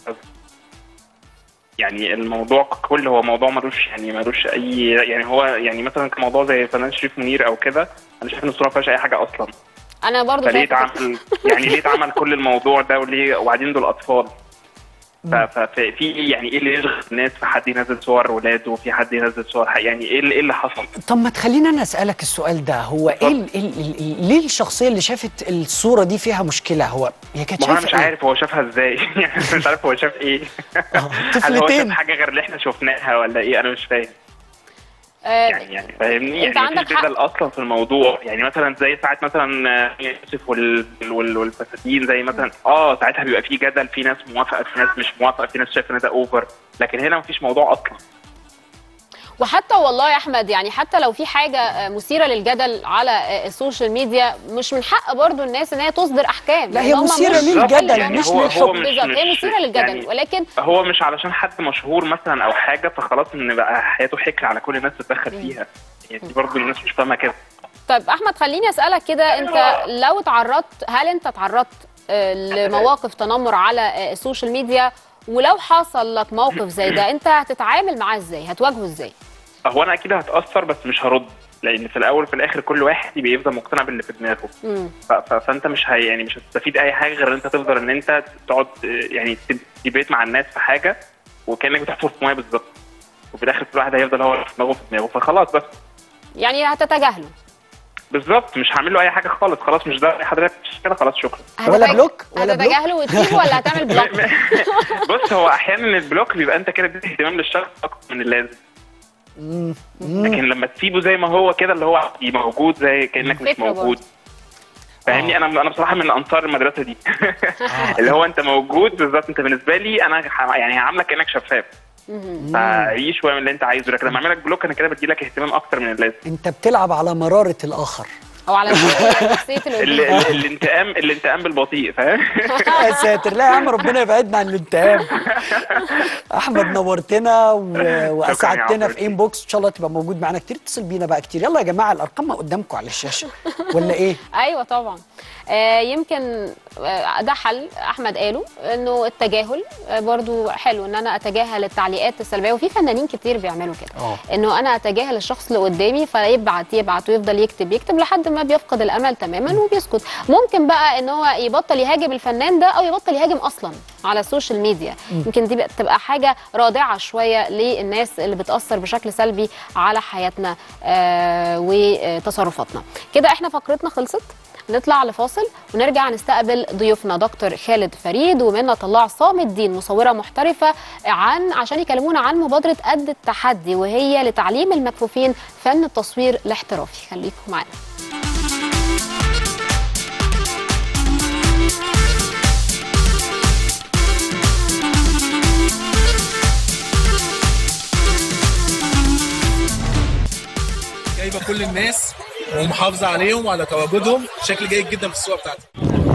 يعني الموضوع كله هو موضوع ملوش يعني ملوش اي يعني هو يعني مثلا كموضوع زي فنان شريف منير او كده انا شايف ان الصوره ما فيهاش اي حاجه اصلا انا برضو فليه شايفه كده. اتعمل يعني ليه اتعمل كل الموضوع ده وليه وبعدين دول اطفال ف- ف- ففي يعني ايه اللي يشغل الناس في حد ينزل صور ولاده وفي حد ينزل صور ح- يعني ايه اللي, إيه اللي حصل؟ طب ما تخلينا انا اسالك السؤال ده هو ايه ال- ال- ال- ال- ليه الشخصيه اللي شافت الصوره دي فيها مشكله هو هي كانت ما هو انا شايفه مش إيه؟ عارف هو شافها ازاي يعني أنا مش عارف هو شاف ايه آه، هل هو شاف طفلتين حاجه غير اللي احنا شفناها ولا ايه انا مش فاهم آه، يعني يعني فاهمني أنت يعني عندك مفيش حق. بدل اصلا في الموضوع يعني مثلا زي ساعات مثلا آه، يوسف وال... وال... والفساتين زي مثلا اه ساعتها بيبقى في جدل في ناس موافقه في ناس مش موافقه في ناس شايفه ان ده اوفر لكن هنا مفيش موضوع اصلا وحتى والله يا احمد يعني حتى لو في حاجه آه، مثيره للجدل على آه، السوشيال ميديا مش من حق برضو الناس ان هي تصدر احكام لا، هي لأن هم مثيرة مش- للجدل، يعني مش هو- هو للحكم. بالظبط هي مش- مثيره للجدل يعني ولكن هو مش علشان حد مشهور مثلا او حاجه فخلاص ان بقى حياته حكر على كل الناس تتدخل فيها يعني دي برضه الناس مش فاهمه كده طيب احمد خليني اسالك كده انت لو تعرضت هل انت تعرضت آه، لمواقف تنمر على آه، السوشيال ميديا ولو حصل لك موقف زي ده انت هتتعامل معاه ازاي هتواجهه ازاي هو انا اكيد هتاثر بس مش هرد لان في الاول وفي الاخر كل واحد يبقى يفضل مقتنع باللي في دماغه مم. ف- ف- فانت مش هي يعني مش هتستفيد اي حاجه غير ان انت تفضل ان انت تقعد آه، يعني تبيت مع الناس في حاجه وكانك بتحفر في ميه بالظبط وفي الاخر كل واحد هيفضل هو في دماغه في دماغه فخلاص بس يعني هتتجاهله بالظبط مش هعمل له اي حاجه خالص خلاص مش ده حضرتك مش كده خلاص شكرا ولا هتتج- بلوك؟ ولا بلوك؟ هتتجاهله وتسيبه ولا هتعمل بلوك بص هو احيانا البلوك بيبقى انت كده اديت اهتمام للشخص اكتر من اللازم لكن لما تسيبه زي ما هو كده اللي هو موجود زي كانك مش فكرة برضه. موجود فاهمني انا انا بصراحه من انصار المدرسه دي اللي هو انت موجود بالظبط انت بالنسبه لي انا ح- يعني هعاملك كانك شفاف فعيش شويه من اللي انت عايزه لكن لما اعمل لك بلوك انا كده بدي لك اهتمام اكتر من اللازم انت بتلعب على مراره الاخر او على نفسيه نفسيه ال- اللي ال- قدام. الانتقام الانتقام بالبطيء فاهم يا ساتر لا يا عم ربنا يبعدنا عن الانتقام احمد نورتنا و- واسعدتنا عمرو. في انبوكس ان شاء الله تبقى موجود معانا كتير اتصل بينا بقى كتير يلا يا جماعه الارقام ما قدامكم على الشاشه ولا ايه ايوه طبعا آه يمكن آه ده حل احمد قاله انه التجاهل آه برضو حلو ان انا اتجاهل التعليقات السلبيه وفي فنانين كتير بيعملوا كده اه انه انا اتجاهل الشخص اللي قدامي فيبعت يبعت ويفضل يكتب يكتب لحد ما بيفقد الامل تماما وبيسكت ممكن بقى ان هو يبطل يهاجم الفنان ده او يبطل يهاجم اصلا على السوشيال ميديا يمكن دي بقى- تبقى حاجه رادعه شويه للناس اللي بتاثر بشكل سلبي على حياتنا آه وتصرفاتنا كده احنا فقرتنا خلصت نطلع لفاصل ونرجع نستقبل ضيوفنا دكتور خالد فريد ومنى طلع صام الدين مصوره محترفه عن عشان يكلمونا عن مبادره قد التحدي وهي لتعليم المكفوفين فن التصوير الاحترافي خليكم معانا جايبه كل الناس ومحافظه عليهم وعلى تواجدهم بشكل جيد جدا في الصوره بتاعتي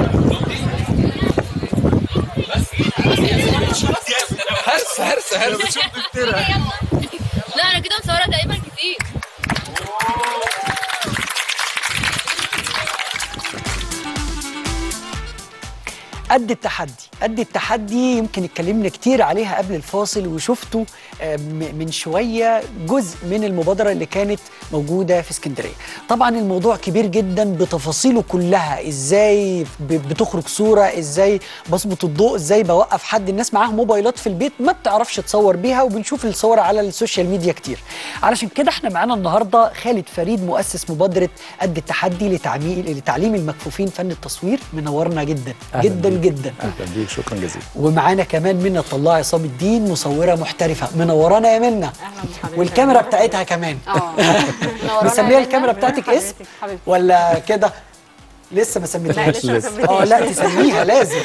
هرس هرس هرس بتشوف دكتورة لا انا كده مصوره تقريبا كتير قد التحدي قد التحدي يمكن اتكلمنا كتير عليها قبل الفاصل وشفتوا آه، م- من شوية جزء من المبادرة اللي كانت موجودة في اسكندرية طبعا الموضوع كبير جدا بتفاصيله كلها ازاي ب- بتخرج صورة ازاي بظبط الضوء ازاي بوقف حد الناس معاها موبايلات في البيت ما بتعرفش تصور بيها وبنشوف الصور على السوشيال ميديا كتير علشان كده احنا معانا النهاردة خالد فريد مؤسس مبادرة قد التحدي لتعميل لتعليم المكفوفين فن التصوير منورنا جدا أهلاً جدا بيك. جدا اهلا بيك شكرا جزيلا ومعانا كمان منى طلع عصام الدين مصوره محترفه منورانا يا منى والكاميرا بتاعتها كمان اه منورانا مسميه يا الكاميرا منى. بتاعتك اسم حبيبتي ولا كده لسه ما سميتهاش لسه ما سميتهاش. اه لا تسميها لازم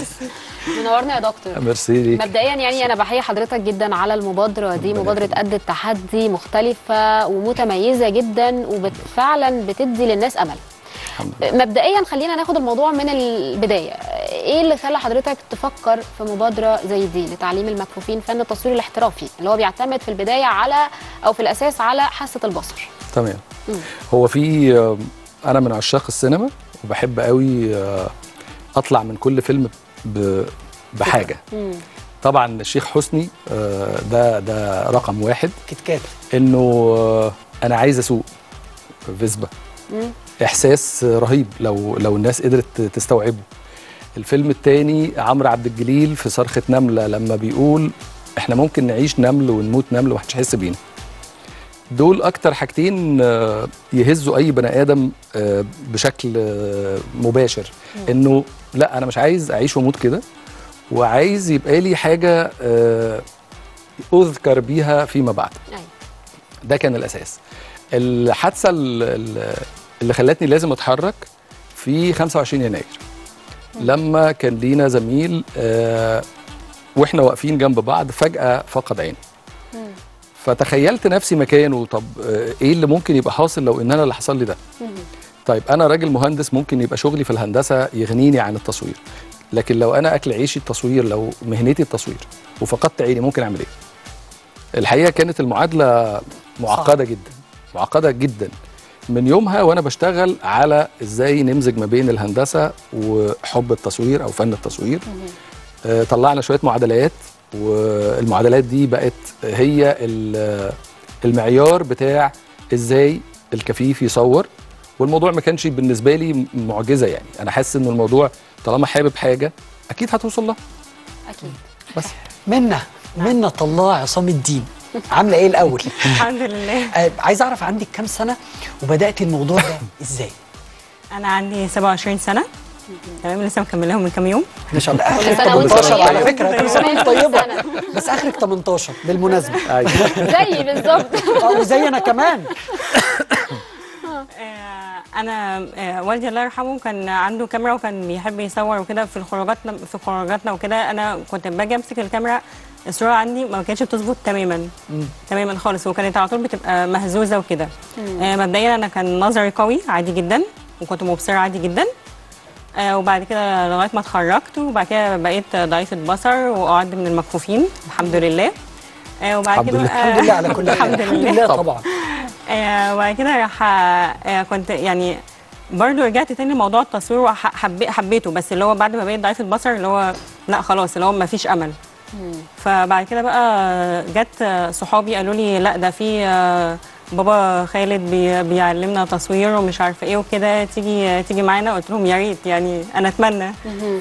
منورنا يا دكتور ميرسي ليك مبدئيا يعني انا بحيي حضرتك جدا على المبادره دي مبادره قد التحدي مختلفه ومتميزه جدا وفعلا بتدي للناس امل الحمد لله مبدئيا خلينا ناخد الموضوع من البدايه ايه اللي خلى حضرتك تفكر في مبادره زي دي لتعليم المكفوفين فن التصوير الاحترافي اللي هو بيعتمد في البدايه على او في الاساس على حاسه البصر تمام مم. هو في آه، انا من عشاق السينما وبحب قوي آه، اطلع من كل فيلم ب- بحاجه مم. طبعا الشيخ حسني آه، ده ده رقم واحد كيت كات انه آه، انا عايز اسوق فيسبا مم. احساس رهيب لو لو الناس قدرت تستوعبه الفيلم الثاني عمرو عبد الجليل في صرخه نمله لما بيقول احنا ممكن نعيش نمل ونموت نمل ومحدش يحس بينا دول اكتر حاجتين آه، يهزوا اي بني ادم آه، بشكل آه، مباشر انه لا انا مش عايز اعيش واموت كده وعايز يبقى لي حاجه آه، اذكر بيها فيما بعد أيوة. ده كان الاساس الحادثه ال- ال- اللي خلتني لازم اتحرك في 25 يناير لما كان لينا زميل آه، واحنا واقفين جنب بعض فجاه فقد عينه فتخيلت نفسي مكانه طب آه، ايه اللي ممكن يبقى حاصل لو ان انا اللي حصل لي ده طيب انا راجل مهندس ممكن يبقى شغلي في الهندسه يغنيني عن التصوير لكن لو انا اكل عيشي التصوير لو مهنتي التصوير وفقدت عيني ممكن اعمل ايه الحقيقه كانت المعادله معقده جدا معقده جدا من يومها وانا بشتغل على ازاي نمزج ما بين الهندسه وحب التصوير او فن التصوير آه، طلعنا شويه معادلات والمعادلات دي بقت هي ال- المعيار بتاع ازاي الكفيف يصور والموضوع ما كانش بالنسبه لي معجزه يعني انا حاسس ان الموضوع طالما حابب حاجه اكيد هتوصل لها اكيد بس منى منى طلع عصام الدين عامله ايه الاول الحمد لله آه عايز اعرف عندك كام سنه وبدات الموضوع ده ازاي انا عندي 27 سنه تمام لسه مكملاهم من كام يوم ما شاء الله اخرك سنة وانت 18 طيبة. على فكره كل سنه وانت طيبه سنة. بس اخرك 18 بالمناسبه ايوه زي بالظبط اه وزي انا كمان آه انا آه، والدي الله يرحمه كان عنده كاميرا وكان بيحب يصور وكده في خروجاتنا في خروجاتنا وكده انا كنت باجي امسك الكاميرا الصوره عندي ما كانتش بتظبط تماما تماما خالص وكانت على طول بتبقى مهزوزه وكده آه، مبدئيا انا كان نظري قوي عادي جدا وكنت مبصره عادي جدا آه، وبعد كده لغايه ما اتخرجت وبعد كده بقيت ضعيفه بصر وقعدت من المكفوفين الحمد لله آه، وبعد الحمد كده لله. بقى- الحمد لله على كل حال الحمد الحمد لله لله طبعا آه، وبعد كده راح آه، كنت يعني برضو رجعت تاني لموضوع التصوير وحبيته بس اللي هو بعد ما بقيت ضعيفه البصر اللي هو لا خلاص اللي هو ما فيش امل فبعد كده بقى جت صحابي قالوا لي لا ده في آه، بابا خالد بي بيعلمنا تصوير ومش عارفه ايه وكده تيجي تيجي معانا قلت لهم يا ريت يعني انا اتمنى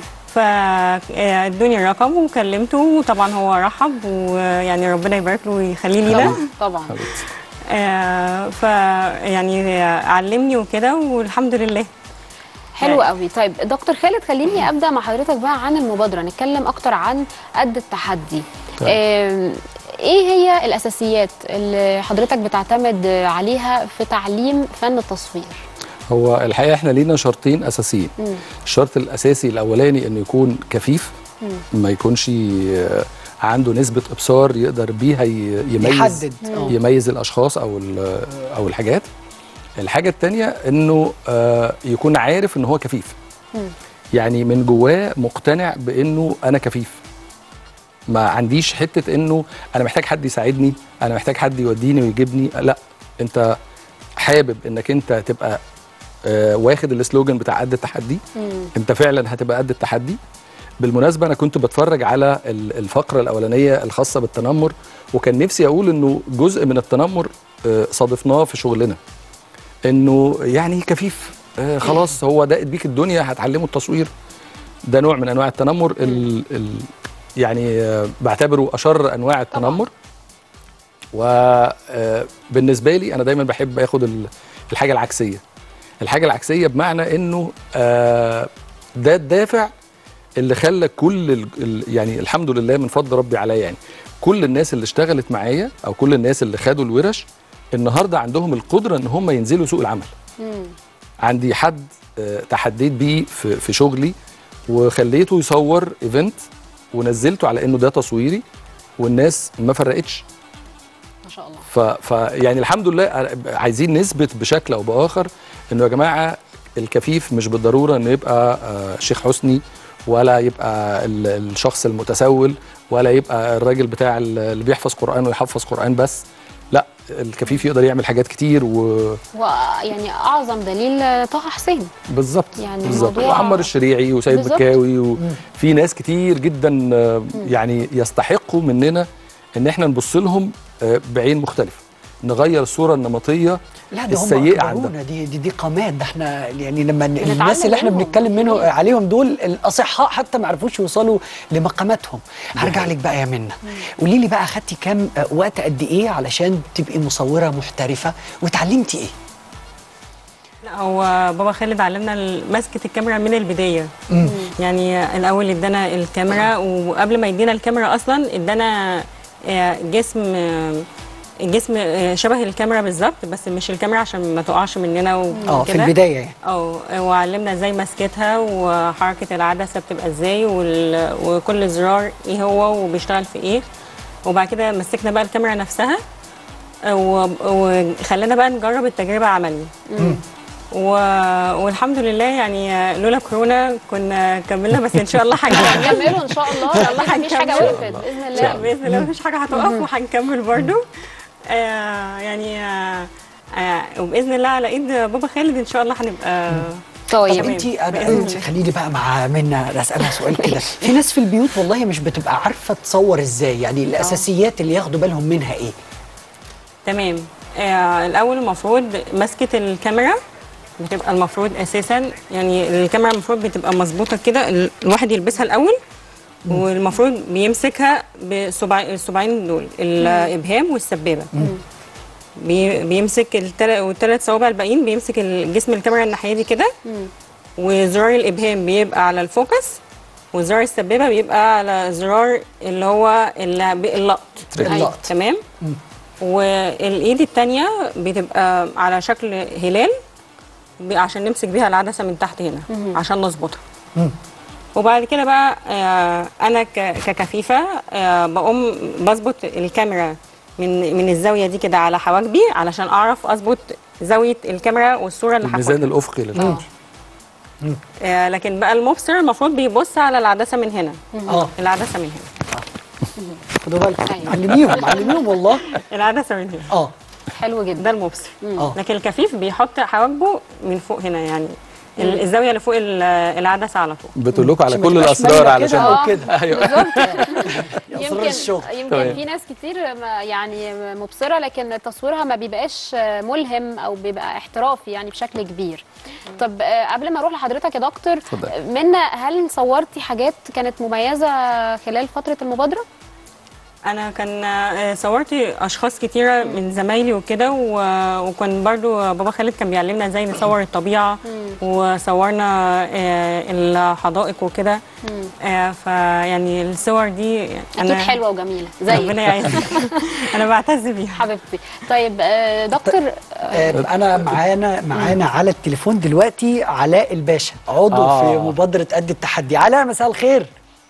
فادوني الرقم وكلمته وطبعا هو رحب ويعني ربنا يبارك له ويخليه لينا طبعا آه فيعني علمني وكده والحمد لله حلو قوي طيب دكتور خالد خليني ابدا مع حضرتك بقى عن المبادره نتكلم اكتر عن قد التحدي طيب. آم، ايه هي الاساسيات اللي حضرتك بتعتمد عليها في تعليم فن التصوير هو الحقيقه احنا لينا شرطين اساسيين مم. الشرط الاساسي الاولاني انه يكون كفيف ما يكونش آه، عنده نسبه ابصار يقدر بيها ي- يميز يحدد آه. يميز الاشخاص او ال- او الحاجات الحاجه الثانيه انه آه، يكون عارف ان هو كفيف يعني من جواه مقتنع بانه انا كفيف ما عنديش حته انه انا محتاج حد يساعدني انا محتاج حد يوديني ويجيبني لا انت حابب انك انت تبقى آه، واخد السلوجان بتاع قد التحدي انت فعلا هتبقى قد التحدي بالمناسبه انا كنت بتفرج على ال- الفقره الاولانيه الخاصه بالتنمر وكان نفسي اقول انه جزء من التنمر آه، صادفناه في شغلنا انه يعني كفيف آه، خلاص هو دقت بيك الدنيا هتعلمه التصوير ده نوع من انواع التنمر ال ال يعني آه، بعتبره اشر انواع التنمر وبالنسبه لي انا دايما بحب اخد ال- الحاجه العكسيه الحاجه العكسيه بمعنى انه آه، ده الدافع اللي خلى كل ال- ال- يعني الحمد لله من فضل ربي عليا يعني كل الناس اللي اشتغلت معايا او كل الناس اللي خدوا الورش النهارده عندهم القدره ان هم ينزلوا سوق العمل عندي حد آه، تحديت بيه في, في شغلي وخليته يصور ايفنت ونزلته على انه ده تصويري والناس ما فرقتش ما شاء الله ف, ف يعني الحمد لله عايزين نثبت بشكل او باخر انه يا جماعه الكفيف مش بالضروره انه يبقى آه، شيخ حسني ولا يبقى ال- الشخص المتسول ولا يبقى الراجل بتاع ال- اللي بيحفظ قران ويحفظ قران بس لا الكفيف يقدر يعمل حاجات كتير ويعني اعظم دليل طه حسين وبالظبط يعني بالظبط الموضوع- وعمر الشريعي وسيد بالظبط. بكاوي وفي ناس كتير جدا آه، يعني يستحقوا مننا ان احنا نبص لهم آه، بعين مختلفه نغير الصوره النمطيه لا ده هم السيئه أكبرونا، عندنا دي دي, دي قامات ده احنا يعني لما ن- بنتعلم الناس اللي احنا منهم. بنتكلم منه عليهم دول الاصحاء حتى ما عرفوش يوصلوا لمقاماتهم هرجع لك بقى يا منى قولي لي بقى اخدتي كام آه، وقت قد ايه علشان تبقي مصوره محترفه وتعلمتي ايه لا هو بابا خالد علمنا ال- مسكه الكاميرا من البدايه يعني الاول ادانا الكاميرا وقبل ما يدينا الكاميرا اصلا ادانا آه، جسم آه، جسم آه، شبه الكاميرا بالظبط بس مش الكاميرا عشان ما تقعش مننا وكده اه في البدايه يعني اه وعلمنا ازاي مسكتها وحركه العدسه بتبقى ازاي وال... وكل زرار ايه هو وبيشتغل في ايه وبعد كده مسكنا بقى الكاميرا نفسها آه، و... وخلانا بقى نجرب التجربه عملي و... والحمد لله يعني آه، لولا كورونا كنا كملنا بس ان شاء الله هنكمل هنكملوا ان شاء الله ان شاء الله مفيش حاجه هنكمل. وقفت باذن لا الله باذن الله مفيش حاجه هتقف وهنكمل برضو آه يعني آه آه وباذن الله على ايد بابا خالد ان شاء الله هنبقى طب طيب تمام. انت انا بإذن انت الله. خليني بقى مع منى اسالها سؤال كده في ناس في البيوت والله مش بتبقى عارفه تصور ازاي يعني الاساسيات اللي ياخدوا بالهم منها ايه تمام آه الاول المفروض مسكه الكاميرا بتبقى المفروض اساسا يعني الكاميرا المفروض بتبقى مظبوطه كده ال- الواحد يلبسها الاول والمفروض بيمسكها بصبع الصباعين دول الابهام والسبابه بي بيمسك التل- والثلاث صوابع الباقيين بيمسك الجسم الكاميرا الناحيه دي كده وزرار الابهام بيبقى على الفوكس وزرار السبابه بيبقى على زرار اللي هو اللي ب- اللقط اللقط. تمام والايد التانية بتبقى على شكل هلال ب- عشان نمسك بيها العدسه من تحت هنا عشان نظبطها وبعد كده بقى آه، انا ك- ككفيفه آه، بقوم بظبط الكاميرا من من الزاويه دي كده على حواجبي علشان اعرف اظبط زاويه الكاميرا والصوره اللي الميزان هاخدها الافقي للكاميرا آه، لكن بقى المبصر المفروض بيبص على العدسه من هنا اه العدسه من هنا خدوا بالكم أيوة. علميهم علميهم والله العدسه من هنا اه حلو جدا ده المبصر اه لكن الكفيف بيحط حواجبه من فوق هنا يعني ال- الزاويه اللي فوق ال- العدسه على طول بتقول لكم على عشان ما كل تبقاش الاسرار مايلة علشان كده أو كده. ايوه بالظبط أسرار يمكن الشغل. يمكن تمام. في ناس كتير ما يعني مبصره لكن تصويرها ما بيبقاش ملهم او بيبقى احترافي يعني بشكل كبير طب آه، قبل ما اروح لحضرتك يا دكتور اتفضل. منا هل صورتي حاجات كانت مميزه خلال فتره المبادره انا كان آه، صورت اشخاص كتيره من زمايلي وكده و- وكان برضو بابا خالد كان بيعلمنا ازاي نصور الطبيعه وصورنا آه، الحدائق وكده آه، فيعني الصور دي اكيد حلوه وجميله زي ربنا يعينك انا بعتز بيها حبيبتي طيب آه، دكتور آه، انا معانا معانا على التليفون دلوقتي علاء الباشا عضو آه. في مبادره قد التحدي علاء مساء الخير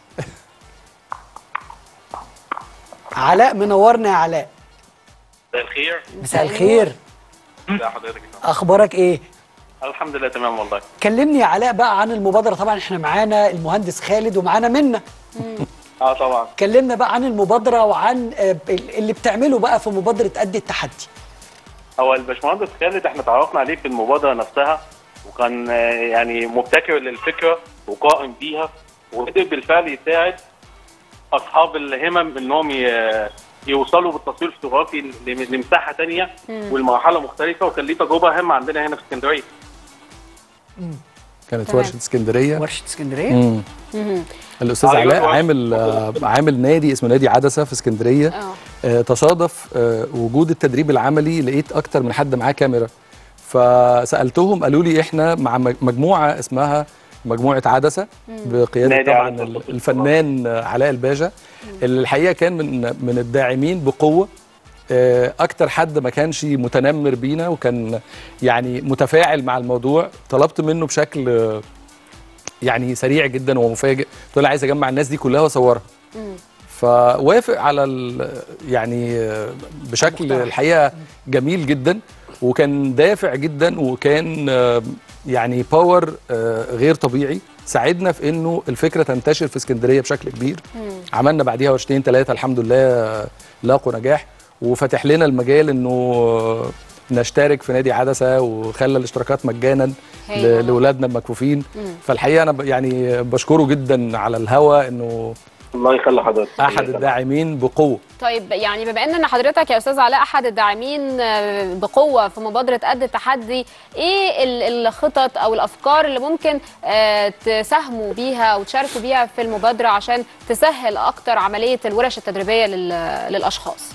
علاء منورنا يا علاء مساء الخير مساء الخير ازي حضرتك اخبارك ايه الحمد لله تمام والله كلمني يا علاء بقى عن المبادره طبعا احنا معانا المهندس خالد ومعانا منا اه طبعا كلمنا بقى عن المبادره وعن آه، اللي بتعمله بقى في مبادره قد التحدي هو الباشمهندس خالد احنا تعرفنا عليه في المبادره نفسها وكان آه، يعني مبتكر للفكره وقائم بيها وقدر بالفعل يساعد اصحاب الهمم انهم ي- يوصلوا بالتصوير الفوتوغرافي لم- لمساحه ثانيه والمرحله مختلفه وكان ليه تجربه هامه عندنا هنا في اسكندريه كانت تمام. ورشه اسكندريه ورشه اسكندريه مم. الاستاذ أيوة، علاء ورشة. عامل آه، عامل نادي اسمه نادي عدسه في اسكندريه اه آه، تصادف آه، وجود التدريب العملي لقيت اكتر من حد معاه كاميرا فسالتهم قالوا لي احنا مع مج- مجموعه اسمها مجموعه عدسه بقياده نادي طبعا عدسة. ال- الفنان آه، علاء الباشا اللي الحقيقه كان من من الداعمين بقوه آه، اكتر حد ما كانش متنمر بينا وكان يعني متفاعل مع الموضوع طلبت منه بشكل آه، يعني سريع جدا ومفاجئ قلت له عايز اجمع الناس دي كلها واصورها فوافق على ال- يعني آه، بشكل الحقيقه جميل جدا وكان دافع جدا وكان آه، يعني باور آه، غير طبيعي ساعدنا في انه الفكره تنتشر في اسكندريه بشكل كبير عملنا بعديها ورشتين ثلاثه الحمد لله آه، لاقوا نجاح وفتح لنا المجال انه آه، نشترك في نادي عدسه وخلى الاشتراكات مجانا هايل ل- والله. لاولادنا المكفوفين فالحقيقه انا ب- يعني بشكره جدا على الهوا انه الله يخلي حضرتك احد الداعمين بقوه طيب يعني بما ان حضرتك يا استاذ علاء احد الداعمين آه، بقوه في مبادره قد التحدي ايه ال- الخطط او الافكار اللي ممكن آه، تساهموا بيها وتشاركوا بيها في المبادره عشان تسهل اكتر عمليه الورش التدريبيه لل- للاشخاص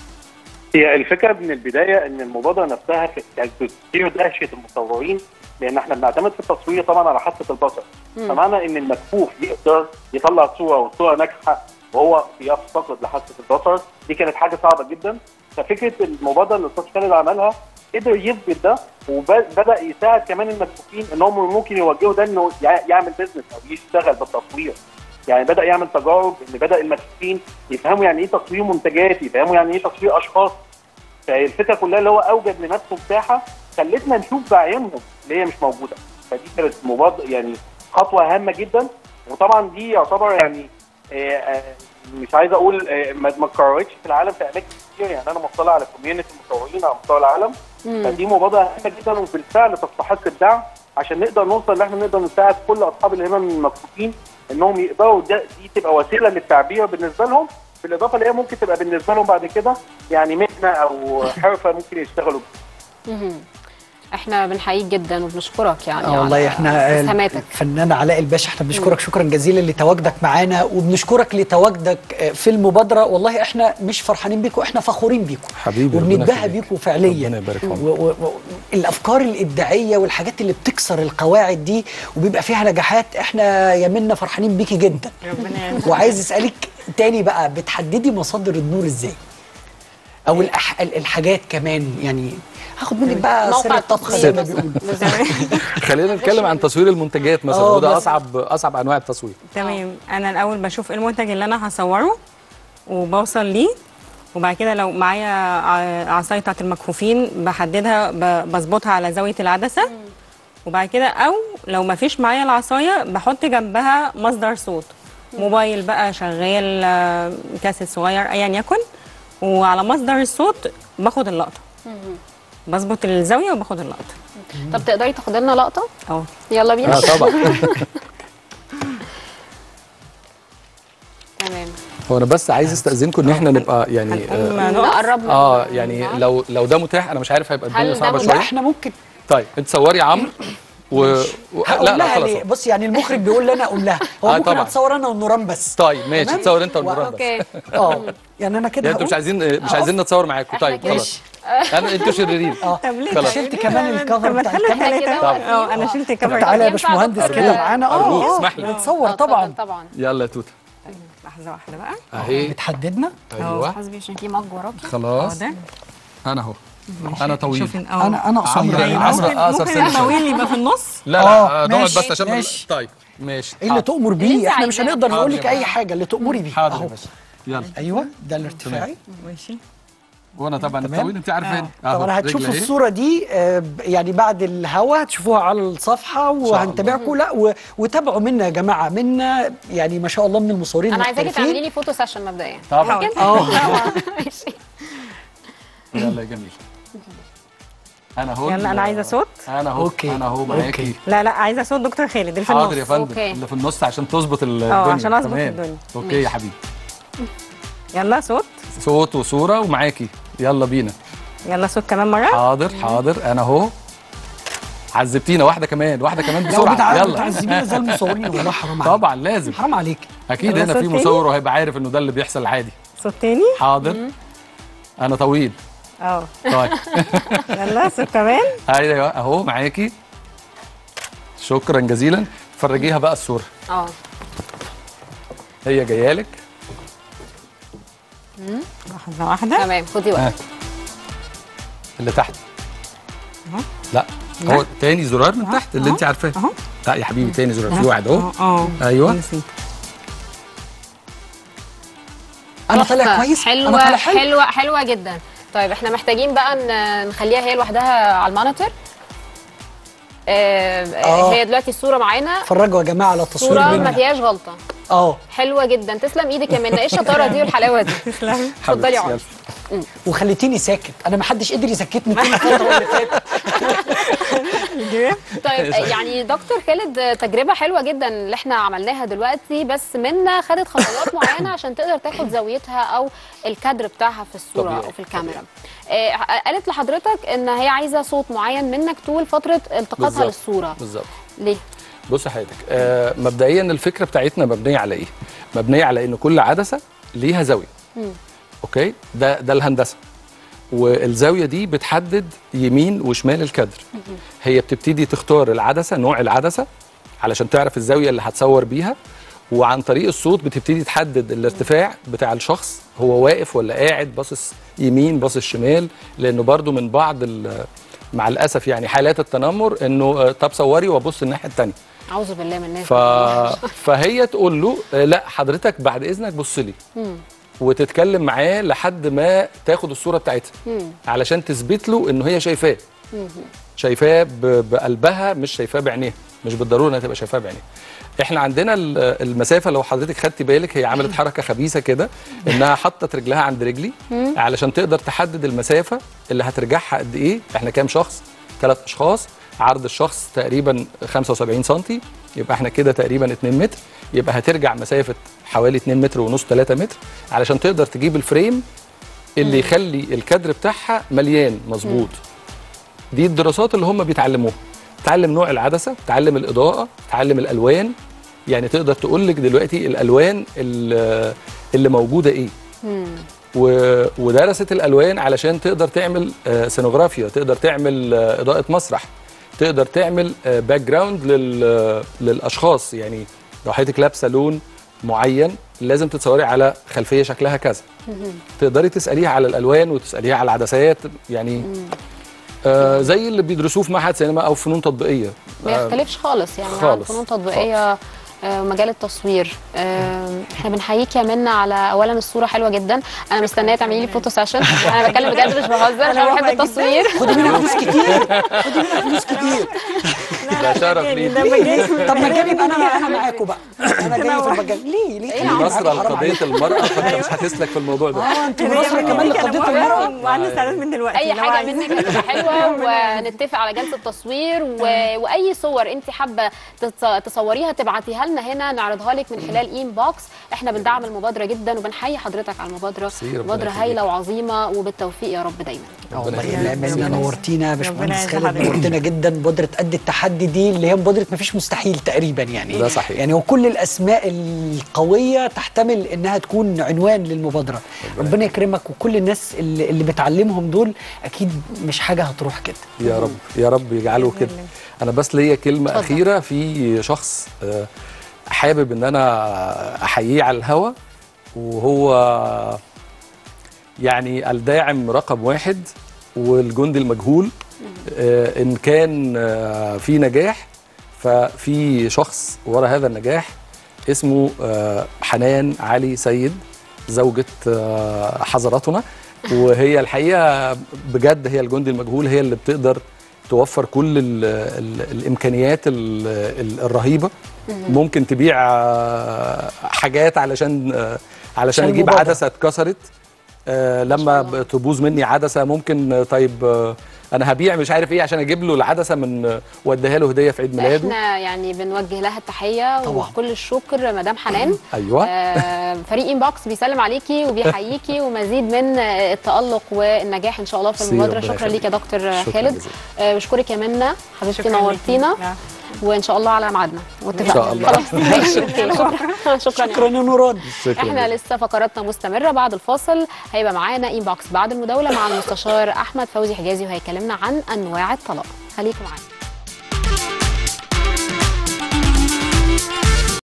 هي الفكره من البدايه ان المبادره نفسها في- يعني تثير دهشه المصورين لان احنا بنعتمد في التصوير طبعا على حاسه البصر فمعنى ان المكفوف يقدر يطلع صوره والصوره ناجحه وهو يفتقد لحاسه البصر دي كانت حاجه صعبه جدا ففكره المبادره اللي الاستاذ خالد عملها قدر يثبت ده وبدا يساعد كمان المكفوفين انهم ممكن يوجهوا ده انه يع- يعمل بزنس او يشتغل بالتصوير يعني بدا يعمل تجارب ان بدا المكفوفين يفهموا يعني ايه تصوير منتجات يفهموا يعني ايه تصوير اشخاص فالفكره كلها اللي هو اوجد لنفسه مساحه خلتنا نشوف بعينهم اللي هي مش موجوده فدي كانت مبادره يعني خطوه هامه جدا وطبعا دي يعتبر يعني آه، آه، مش عايز اقول آه، ما ما اتكررتش في العالم في اماكن كتير يعني انا مطلع على كوميونتي المصورين على مستوى العالم فدي مبادره هامه جدا وبالفعل تستحق الدعم عشان نقدر نوصل ان احنا نقدر نساعد كل اصحاب الهمم المكفوفين انهم يقدروا ده دي تبقى وسيله للتعبير بالنسبه لهم بالاضافه اللي هي ممكن تبقى بالنسبه لهم بعد كده يعني مهنه او حرفه ممكن يشتغلوا بيها. مهم. احنا بنحييك جدا وبنشكرك يعني اه والله على احنا اسهاماتك الفنان علاء الباشا احنا بنشكرك شكرا جزيلا لتواجدك معانا وبنشكرك لتواجدك آه، في المبادره والله احنا مش فرحانين بيكم احنا فخورين بيكم حبيبي ربنا وبنتباهى يخليك. بيكم فعليا ربنا يبارك في عمرك. و- و- و- الافكار الابداعيه والحاجات اللي بتكسر القواعد دي وبيبقى فيها نجاحات احنا يا منا فرحانين بيكي جدا ربنا يعينك. وعايز اسالك تاني بقى بتحددي مصادر النور ازاي او الأح... ال- الحاجات كمان يعني هاخد منك بقى موقع سر الطبخ زي ما التصوير. بيقولوا خلينا نتكلم عن تصوير المنتجات مثلا آه، وده بس. اصعب اصعب انواع التصوير تمام انا الاول بشوف إيه المنتج اللي انا هصوره وبوصل ليه وبعد كده لو معايا ع- عصايه بتاعت المكفوفين بحددها ب- بظبطها على زاويه العدسه وبعد كده او لو ما فيش معايا العصايه بحط جنبها مصدر صوت موبايل بقى شغال آه، كاسيت صغير ايا يكن وعلى مصدر الصوت باخد اللقطه بظبط الزاويه وباخد اللقطه طب تقدري تاخد لنا لقطه اه يلا بينا اه طبعا تمام هو انا بس عايز استاذنكم ان احنا نبقى يعني هنقوم اه, نقف نقرب من آه من يعني بعض. لو لو ده متاح انا مش عارف هيبقى الدنيا ده صعبه متاح؟ لا شويه احنا ممكن طيب انت صوري يا عمرو و... و... هقول لا لا لها خلاص ليه بص يعني المخرج بيقول لي انا اقول لها هو آه، ممكن طبعاً. اتصور انا ونوران بس طيب ماشي تمام؟ تصور انت و- والمراه بس اوكي اه يعني انا كده يعني انتوا مش هقول. عايزين مش عايزين نتصور معاكم إحنا طيب كده. خلاص انا انتوا شريرين اه طب ليه خلاص. شلت كمان الكفر طب ما بتاع تخلوا الكاميرا كده الثلاثه واقفين. اه انا شلت الكاميرا تعالى يا ينفع باشمهندس دكتور كده بقى؟ معانا أرجوك، اه اسمح لي. اه بنتصور آه، طبعا اتفضل طبعا يلا يا توته لحظه واحده بقى اهي بتحددنا ايوه حسبي عشان في مج وراكي خلاص حاضر انا اهو انا طويل شوف إن- اه انا انا قصير عمرو- يعني عمرو عايزة- ممكن أقصر ممكن سنة الطويل يبقى في النص لا آه، لا نقعد ماشي، بس عشان ماشي. طيب ماشي ايه اللي تؤمر اللي بيه انت احنا مش عايزاه. هنقدر حاضر نقول يا لك باشا. اي حاجه اللي تؤمري بيه حاضر يا اهو باشا يلا ايوه ده الارتفاعي ماشي وانا طبعا تمام. الطويل انت عارفين طبعا هتشوفوا الصوره دي آه، ب- يعني بعد الهوا هتشوفوها على الصفحه وهنتابعكم لا و- وتابعوا منا يا جماعه منا يعني ما شاء الله من المصورين انا عايزاكي المحترفين. تعملي لي فوتو سيشن مبدئيا طبعا ممكن؟ اه ماشي يلا يا جميل انا اهو يلا انا عايزه صوت انا اهو أوكي. انا اهو أوكي. معاكي لا لا عايزه صوت دكتور خالد اللي في النص حاضر يا فندم أوكي. اللي في النص عشان تظبط الدنيا عشان أظبط تمام. الدنيا. اوكي يا حبيبي يلا صوت صوت وصوره ومعاكي يلا بينا يلا صوت كمان مره حاضر حاضر انا اهو عذبتينا واحده كمان واحده كمان لو بسرعه بتع- يلا بتعذبينا زي المصورين والله حرام عليك طبعا لازم حرام عليك اكيد يلا هنا في صوت تاني. مصور وهيبقى عارف انه ده اللي بيحصل عادي صوت تاني حاضر انا طويل اه طيب يلا صوت كمان ايوه اهو معاكي شكرا جزيلا فرجيها بقى الصوره اه هي جايه لك لحظه واحده تمام خدي وقت اللي تحت أهو. لا هو تاني زرار من تحت اللي أهو. انت عارفاه أهو. لا يا حبيبي تاني زرار في واحد اهو اه أيوة. نسيت. انا طالع تحفة. كويس حلوه انا طالع حلو حلوه حلوه جدا طيب احنا محتاجين بقى ن- نخليها هي لوحدها على المونيتور آه آه. هي دلوقتي الصوره معانا اتفرجوا يا جماعه على التصوير صوره ما منا فيهاش غلطه اه حلوه جدا تسلم ايدك يا منى ايه الشطاره دي والحلاوه دي تسلمي اتفضلي يا عمر يلا. وخليتيني ساكت انا ما حدش قدر يسكتني طول الفتره اللي فاتت طيب آه، يعني دكتور خالد آه، تجربه حلوه جدا اللي احنا عملناها دلوقتي بس منى خدت خطوات معينه عشان تقدر تاخد زاويتها او الكادر بتاعها في الصوره طبيعي. او في الكاميرا آه، قالت لحضرتك ان هي عايزه صوت معين منك طول فتره التقاطها بالظبط. للصوره بالظبط ليه بص حضرتك آه مبدئيا الفكره بتاعتنا مبنيه على ايه؟ مبنيه على ان كل عدسه ليها زاويه. اوكي؟ ده ده الهندسه. والزاويه دي بتحدد يمين وشمال الكادر. هي بتبتدي تختار العدسه نوع العدسه علشان تعرف الزاويه اللي هتصور بيها وعن طريق الصوت بتبتدي تحدد الارتفاع بتاع الشخص هو واقف ولا قاعد باصص يمين باصص شمال لانه برضو من بعض ال- مع الاسف يعني حالات التنمر انه آه، طب صوري وابص الناحيه الثانيه اعوذ بالله من الناس ف... فهي تقول له آه، لا حضرتك بعد اذنك بص لي وتتكلم معاه لحد ما تاخد الصوره بتاعتها علشان تثبت له انه هي شايفاه شايفاه ب... بقلبها مش شايفاه بعينيها مش بالضروره انها تبقى شايفاه بعينيها احنا عندنا ال- المسافه لو حضرتك خدتي بالك هي عملت حركه خبيثه كده انها حطت رجلها عند رجلي علشان تقدر تحدد المسافه اللي هترجعها قد ايه احنا كام شخص ثلاث اشخاص عرض الشخص تقريبا 75 سم يبقى احنا كده تقريبا 2 متر يبقى هترجع مسافه حوالي 2 متر ونص 3 متر علشان تقدر تجيب الفريم اللي يخلي الكادر بتاعها مليان مظبوط دي الدراسات اللي هم بيتعلموها تعلم نوع العدسه تعلم الاضاءه تعلم الالوان يعني تقدر تقول لك دلوقتي الالوان ال- اللي موجوده ايه و... ودرست الالوان علشان تقدر تعمل آه، سينوغرافيا تقدر تعمل آه، اضاءه مسرح تقدر تعمل باك جراوند لل... للاشخاص يعني لو حضرتك لابسه لون معين لازم تتصوري على خلفيه شكلها كذا تقدري تساليها على الالوان وتساليها على العدسات يعني آه زي اللي بيدرسوه في معهد سينما او فنون تطبيقيه ما آه، يختلفش خالص يعني عن خالص. فنون تطبيقيه آه، مجال التصوير آه، احنا بنحييك يا منى على اولا الصوره حلوه جدا انا مستنيه تعملي لي فوتو سيشن انا بتكلم بجد مش بهزر أنا انا بحب موافقة جداً. التصوير خدي منها فلوس كتير خدي منها فلوس كتير ده شرف يعني لينا ده مجال طب مجاني يبقى انا انا معاكم بقى انا جاي في المجال ليه ليه إيه خليني يا معاكم، نصرة حرام لقضية عليكم. المرأة فأنت مش هتسلك في الموضوع ده اه انتوا نصر كمان لقضيه المراه وعندنا سعادات من دلوقتي اي لو حاجه عايزين. منك هتبقى حلوه ونتفق على جلسه تصوير و... واي صور انت حابه تتص- تصوريها تبعتيها لنا هنا نعرضها لك من خلال اين بوكس احنا بندعم المبادره جدا وبنحيي حضرتك على المبادره ميرسي، ربنا مبادره يخليك. هايله وعظيمه وبالتوفيق يا رب دايما اه والله يخليك. يا منى نورتينا يا باشمهندس يعز خالد حضرتك. نورتنا جدا مبادره قد التحدي دي اللي هي مبادره مفيش مستحيل تقريبا يعني ده صحيح. يعني وكل الاسماء القويه تحتمل انها تكون عنوان للمبادره ربنا يكرمك وكل الناس اللي, اللي بتعلمهم دول اكيد مش حاجه هتروح كده يا رب يا رب يجعله كده انا بس ليا كلمه اتفضل. اخيره في شخص آه، حابب ان انا احييه على الهوا وهو يعني الداعم رقم واحد والجندي المجهول آه، ان كان آه، في نجاح ففي شخص ورا هذا النجاح اسمه آه، حنان علي سيد زوجة آه، حضراتنا وهي الحقيقة بجد هي الجندي المجهول هي اللي بتقدر توفر كل ال ال الإمكانيات ال ال الرهيبة ممكن تبيع آه، حاجات علشان آه، علشان عشان يجيب المبادرة. عدسة اتكسرت آه، لما الله. ب- تبوظ مني عدسة ممكن آه، طيب آه، انا هبيع مش عارف ايه عشان اجيب له العدسه من آه، واديها له هديه في عيد ميلاده احنا يعني بنوجه لها التحيه طبعاً. وكل الشكر مدام حنان ايوه آه، فريق انبوكس بيسلم عليكي وبيحييكي ومزيد من آه، التالق والنجاح ان شاء الله في ميرسي، المبادره ربنا شكرا ليك يا دكتور شكراً خالد جزيلاً. آه، بشكرك يا منى حبيبتي شكراً نورتينا ليكي. لا. وان شاء الله على ميعادنا واتفقنا إن شاء الله. خلاص ماشي أوكي، شكرا شكرا شكرا يا نوران شكراً احنا جزيلاً. لسه فقراتنا مستمره بعد الفاصل هيبقى معانا انبوكس بعد المداوله مع المستشار احمد فوزي حجازي وهيكلمنا عن انواع الطلاق خليكم معانا